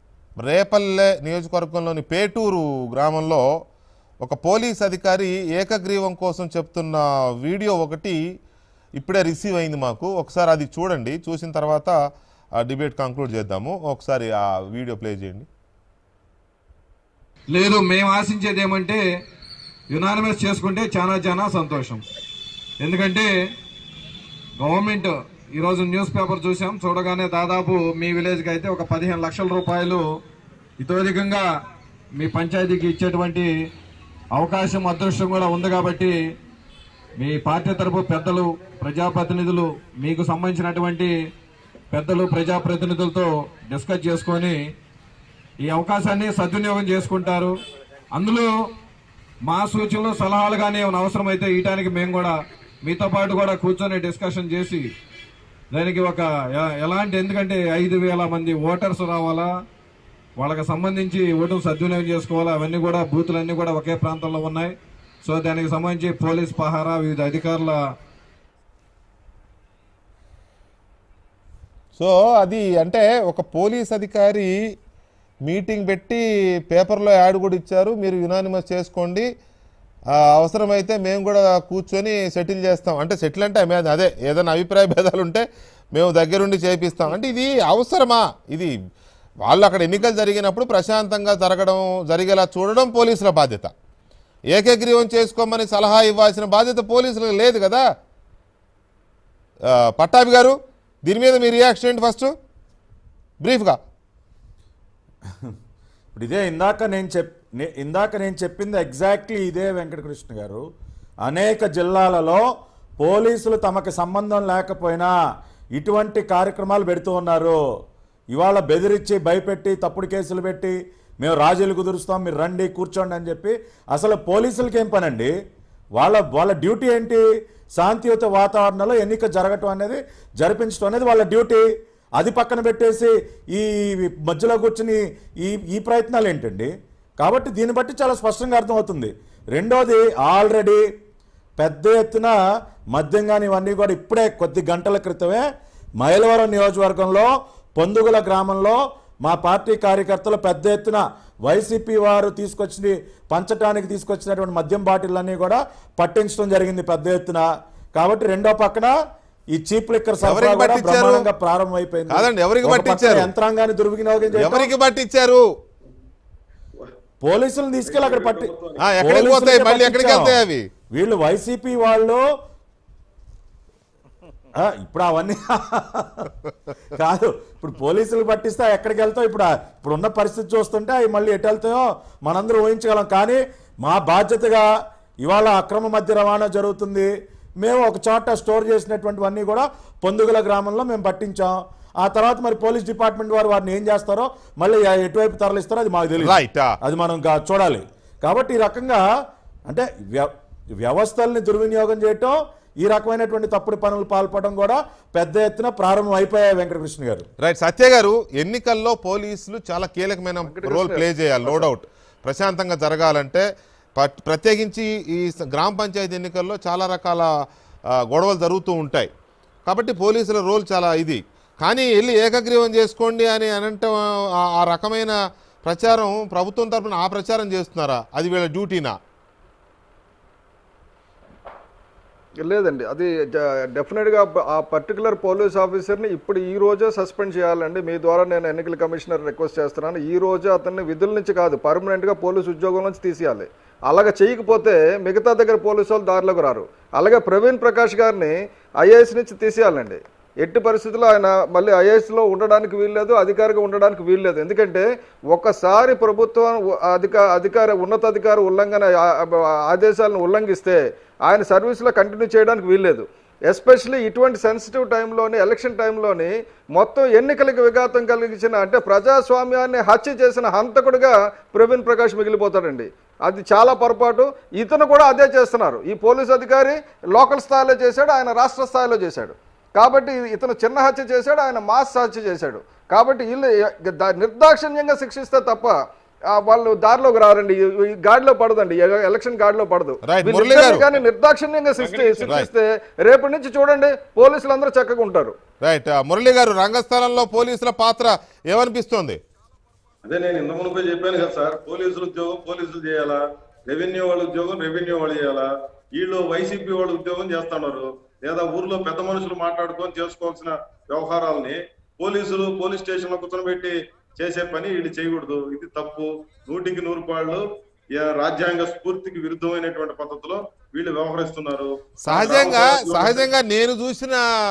రేపల్లె నియోజకవర్గంలోని పేటూరు గ్రామంలో ఒక పోలీస్ అధికారి ఏకగ్రీవం కోసం చెప్తున్న వీడియో ఒకటి ఇప్పుడే రిసీవ్ అయింది మాకు ఒకసారి అది చూడండి చూసిన తర్వాత ఆ డిబేట్ కంక్లూడ్ చేద్దాము ఒకసారి ఆ వీడియో ప్లే చేయండి లేదు మేము ఆశించేది ఏమంటే యునానిమస్ చేసుకుంటే చాలా చాలా సంతోషం ఎందుకంటే గవర్నమెంట్ ఈరోజు న్యూస్ పేపర్ చూసాం చూడగానే దాదాపు మీ విలేజ్కి అయితే ఒక పదిహేను లక్షల రూపాయలు ఇతోధికంగా మీ పంచాయతీకి ఇచ్చేటువంటి అవకాశం అదృష్టం కూడా ఉంది కాబట్టి మీ పార్టీ తరపు పెద్దలు ప్రజాప్రతినిధులు మీకు సంబంధించినటువంటి పెద్దలు ప్రజాప్రతినిధులతో డిస్కస్ చేసుకొని ఈ అవకాశాన్ని సద్వినియోగం చేసుకుంటారు అందులో మా సూచనలు సలహాలు కానీ ఏమైనా అవసరమైతే ఇయటానికి మేము కూడా మీతో పాటు కూడా కూర్చొని డిస్కషన్ చేసి దానికి ఒక ఎ- ఎలాంటి ఎందుకంటే ఐదు వేల మంది ఓటర్స్ రావాలా వాళ్ళకి సంబంధించి ఓటును సద్వినియోగం చేసుకోవాలా అవన్నీ కూడా బూతులన్నీ కూడా ఒకే ప్రాంతంలో ఉన్నాయి సో దానికి సంబంధించి పోలీస్ పహారా వివిధ అధికారుల సో అది అంటే ఒక పోలీస్ అధికారి మీటింగ్ పెట్టి పేపర్లో యాడ్ కూడా ఇచ్చారు మీరు యునానిమస్ చేసుకోండి ఆ, అవసరమైతే మేము కూడా కూర్చొని సెటిల్ చేస్తాం అంటే సెటిల్ అంటే మే- అదే ఏదైనా అభిప్రాయ భేదాలు ఉంటే మేము దగ్గరుండి చేపిస్తాం అంటే ఇది అవసరమా ఇది వాళ్ళు అక్కడ ఎన్నికలు జరిగినప్పుడు ప్రశాంతంగా జరగడం జరిగేలా చూడడం పోలీసుల బాధ్యత ఏకగ్రీవం చేసుకోమని సలహా ఇవ్వాల్సిన బాధ్యత పోలీసులకు లేదు కదా ఆ, పట్టాభి గారు దీని మీద మీ రియాక్షన్ ఏంటి ఫస్ట్ బ్రీఫ్గా ఇప్పుడు ఇదే ఇందాక నేను చెప్ నే- ఇందాక నేను చెప్పింది ఎగ్జాక్ట్లీ ఇదే వెంకటకృష్ణ గారు అనేక జిల్లాలలో పోలీసులు తమకు సంబంధం లేకపోయినా ఇటువంటి కార్యక్రమాలు పెడుతూ ఉన్నారు ఇవాళ బెదిరించి భయపెట్టి తప్పుడు కేసులు పెట్టి మేము రాజీలు కుదురుస్తాం మీరు రండి కూర్చోండి అని చెప్పి అసలు పోలీసులకి ఏం పనండి వాళ్ళ వాళ్ళ డ్యూటీ ఏంటి శాంతియుత వాతావరణంలో ఎన్నిక జరగటం అనేది జరిపించడం అనేది వాళ్ళ డ్యూటీ అది పక్కన పెట్టేసి ఈ మధ్యలో కూర్చుని ఈ ఈ ప్రయత్నాలు ఏంటండి కాబట్టి దీన్ని బట్టి చాలా స్పష్టంగా అర్థమవుతుంది రెండోది ఆల్రెడీ పెద్ద ఎత్తున మద్యం కానీ ఇవన్నీ కూడా ఇప్పుడే కొద్ది గంటల క్రితమే మైలవరం నియోజకవర్గంలో పొందుగుల గ్రామంలో మా పార్టీ కార్యకర్తలు పెద్ద ఎత్తున వైసీపీ వారు తీసుకొచ్చి పంచటానికి తీసుకొచ్చినటువంటి మద్యం బాటిళ్ళన్నీ కూడా పట్టించడం జరిగింది పెద్ద ఎత్తున కాబట్టి రెండో పక్కన ఈ చీప్ లిక్కర్ సరఫరా ఎవరికి కూడా పట్టించారు? బ్రహ్మాండంగా ప్రారంభమైపోయింది కాదండి, ఎవరికి ఒక పక్కన పట్టించారు? యంత్రాంగాన్ని దుర్వినియోగం చేయడం ఎవరికి పట్టించారు పోలీసులు తీసుకెళ్ళి అక్కడ పట్టి ఆ, ఎక్కడికి పోతాయి? పోలీసులకే మళ్ళీ ఎక్కడికి పట్టించాం. వెళ్తాయి అవి? వీళ్ళు వైసీపీ వాళ్ళు ఆ, ఇప్పుడు అవన్నీ కాదు ఇప్పుడు పోలీసులు పట్టిస్తే ఎక్కడికి వెళ్తావు ఇప్పుడు ఆ- ఇప్పుడు ఉన్న పరిస్థితి చూస్తుంటే అవి మళ్ళీ ఎటు వెళ్తాయో మనందరం ఊహించగలం కానీ మా బాధ్యతగా ఇవాళ అక్రమ మద్య రవాణా జరుగుతుంది మేము ఒక చోట స్టోర్ చేసినటువంటివన్నీ కూడా పొందుగల గ్రామంలో మేము పట్టించాం ఆ తర్వాత మరి పోలీస్ డిపార్ట్మెంట్ వారు వారిని ఏం చేస్తారో మళ్ళీ ఎటువైపు తరలిస్తారో అది మాకు తెలియదు Right, ah. అది మనం గా- చూడాలి కాబట్టి ఈ రకంగా అంటే వ్య- వ్యవస్థల్ని దుర్వినియోగం చేయటం ఈ రకమైనటువంటి తప్పుడు పనులు పాల్పడడం కూడా పెద్ద ఎత్తున ప్రారంభం అయిపోయాయి వెంకటకృష్ణ గారు రైట్ సత్య గారు ఎన్నికల్లో పోలీసులు చాలా కీలకమైన రోల్ ప్లే చేయాలి నో డౌట్ ప్రశాంతంగా జరగాలంటే పట్- ప్రత్యేకించి ఈ స- గ్రామ పంచాయతీ ఎన్నికల్లో చాలా రకాల ఆ, గొడవలు జరుగుతూ ఉంటాయి కాబట్టి పోలీసుల రోల్ చాలా ఇది కానీ వెళ్ళి ఏకగ్రీవం చేసుకోండి అని అనంటే ఆ- ఆ రకమైన ప్రచారం ప్రభుత్వం తరపున ఆ ప్రచారం చేస్తున్నారా అది వీళ్ళ డ్యూటీనా లేదండి అది డెఫినెట్గా ఆ పర్టికులర్ పోలీస్ ఆఫీసర్ని ఇప్పుడు ఈ రోజే సస్పెండ్ చేయాలండి మీ ద్వారా నేను ఎన్నికల కమిషనర్ రిక్వెస్ట్ చేస్తున్నాను ఈ రోజే అతన్ని విధుల నుంచి కాదు పర్మనెంట్గా పోలీస్ ఉద్యోగం నుంచి తీసేయాలి అలాగ చేయకపోతే మిగతా దగ్గర పోలీసు వాళ్ళు దారిలోకి రారు అలాగే ప్రవీణ్ ప్రకాష్ గారిని ఐఏఎస్ నుంచి తీసేయాలండి ఎట్టి పరిస్థితుల్లో ఆయన మళ్ళీ ఐఏఎస్లో ఉండడానికి వీల్లేదు అధికారిగా ఉండడానికి వీల్లేదు ఎందుకంటే ఒక్కసారి ప్రభుత్వం ఉ- అధిక అధికార ఉన్నతాధికార ఉల్లంఘన ఆ- ఆ- ఆదేశాలను ఉల్లంఘిస్తే ఆయన సర్వీస్లో కంటిన్యూ చేయడానికి వీల్లేదు ఎస్పెషలీ ఇటువంటి సెన్సిటివ్ టైంలోని ఎలక్షన్ టైంలోని మొత్తం ఎన్నికలకు విఘాతం కలిగించిన అంటే ప్రజాస్వామ్యాన్ని హత్య చేసిన హంతకుడిగా ప్రవీణ్ ప్రకాష్ మిగిలిపోతాడండి అది చాలా పొరపాటు ఇతను కూడా అదే చేస్తున్నారు ఈ పోలీస్ అధికారి లోకల్ స్థాయిలో చేశాడు ఆయన రాష్ట్ర స్థాయిలో చేశాడు కాబట్టి ఇతను చిన్న హత్య చేశాడు ఆయన మాస్ హత్య చేశాడు కాబట్టి వీళ్ళు ద- నిర్దాక్షిణ్యంగా శిక్షిస్తే తప్ప ఆ, వాళ్ళు దారిలోకి రారండి ఈ- ఈ గాడిలో పడదండి ఎ- ఎలక్షన్ గాడిలో పడదు Right, వీళ్ళిద్దరిని మురళి గారు. కానీ నిర్దాక్షిణ్యంగా శిక్షి శిక్షిస్తే రేపటి నుంచి చూడండి పోలీసులు అందరూ చక్కగా ఉంటారు రైట్ ఆ, మురళి గారు రంగస్థలంలో పోలీసుల పాత్ర ఏమనిపిస్తోంది అదే నేను ఇంత మునుపే చెప్పాను కదా సార్ పోలీసుల ఉద్యోగం పోలీసులు చేయాలా రెవెన్యూ వాళ్ళ ఉద్యోగం రెవెన్యూ వాళ్ళు చేయాలా వీళ్ళు వైసీపీ వాళ్ళ ఉద్యోగం చేస్తున్నారు లేదా ఊర్లో పెద్ద మనుషులు మాట్లాడుకొని చేసుకోవాల్సిన వ్యవహారాలని పోలీసులు పోలీస్ స్టేషన్ లో కూర్చొని చేసే పని వీళ్ళు చేయకూడదు ఇది తప్పు నూటికి నూరు పాళ్ళు ఏ- రాజ్యాంగ స్ఫూర్తికి విరుద్ధమైనటువంటి పద్ధతిలో వీళ్ళు వ్యవహరిస్తున్నారు సహజంగా సహజంగా నేను చూసిన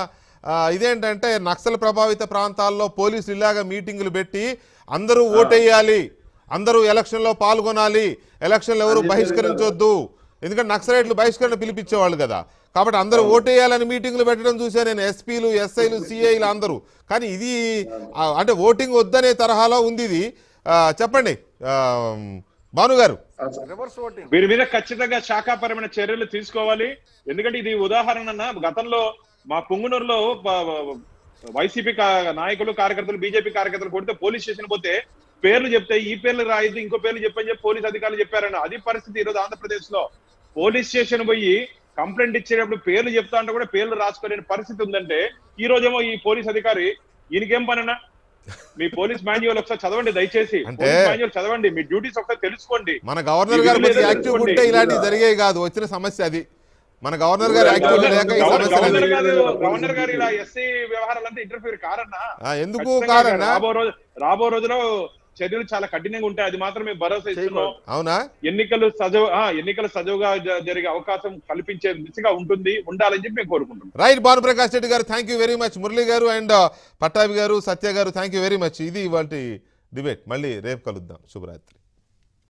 ఆ, ఇదేంటంటే నక్సల్ ప్రభావిత ప్రాంతాల్లో పోలీసులు ఇలాగ మీటింగులు పెట్టి అందరూ ఓటేయాలి అందరూ ఎలక్షన్లో పాల్గొనాలి ఎలక్షన్లు ఎవరు బహిష్కరించొద్దు ఎందుకంటే నక్సలైట్లు బహిష్కరణ పిలిపించేవాళ్ళు కదా కాబట్టి అందరూ ఓటేయాలని మీటింగులు పెట్టడం చూసా నేను ఎస్పీలు ఎస్ఐలు సిఐలు అందరూ కానీ ఇది ఆ, అంటే ఓటింగ్ వద్దనే తరహాలో ఉంది ఇది ఆ, చెప్పండి ఆ, భానుగారు రివర్స్ ఓటింగ్ వీరి మీద ఖచ్చితంగా శాఖాపరమైన చర్యలు తీసుకోవాలి ఎందుకంటే ఇది ఉదాహరణ అన్న గతంలో మా పుంగునూరులో ప- వైసీపీ కా- నాయకులు కార్యకర్తలు బీజేపీ కార్యకర్తలు కొడితే పోలీస్ స్టేషన్ పోతే పేర్లు చెప్తే ఈ పేర్లు రాయద్దు ఇంకో పేర్లు చెప్పని చెప్పి పోలీస్ అధికారులు చెప్పారన్న అది పరిస్థితి ఈ రోజు ఆంధ్రప్రదేశ్ లో పోలీస్ స్టేషన్ పోయి కంప్లైంట్ ఇచ్చేటప్పుడు పేర్లు చెప్తా అంటే కూడా పేర్లు రాసుకోలేని పరిస్థితి ఉందంటే ఈ రోజేమో ఈ పోలీస్ అధికారి ఈయనకేం పనన్నా మీ పోలీస్ మాన్యువల్ ఒకసారి చదవండి దయచేసి అంటే- పోలీస్ మాన్యువల్ చదవండి మీ డ్యూటీస్ ఒకసారి తెలుసుకోండి మన గవర్నర్ గారు ఈ విధులు కొద్దిగా ఏదో యాక్టివ్ ఉంటే తెలుసుకోండి. ఇలాంటివి జరిగేవి కాదు వచ్చిన సమస్య అది మన గవర్నర్ గారు యాక్టివ్ లేక ఈ గవర్నర్ సమస్య గవర్నర్ గారు గవర్నర్ గారు ఇలా ఎస్సీ వ్యవహారాలంతా ఇంటర్ఫీర్ కారన్నా ఎందుకు ఖచ్చితంగా కారన్నా రాబో రోజు రాబో రోజులో చర్యలు చాలా కఠినంగా ఉంటాయి అది మాత్రం మేము భరోసా ఇస్తున్నాం అవునా ఎన్నికలు సజవు ఆ, ఎన్నికలు సజవుగా జ- జరిగే అవకాశం కల్పించే దిశగా ఉంటుంది ఉండాలని చెప్పి మేము కోరుకుంటున్నాం రైట్ భానుప్రకాష్ రెడ్డి గారు thank you very much Murali గారు అండ్ పట్టాభి గారు సత్య గారు థ్యాంక్ యూ వెరీ మచ్ ఇది ఇవాళ డిబేట్ మళ్ళీ రేపు కలుద్దాం శుభరాత్రి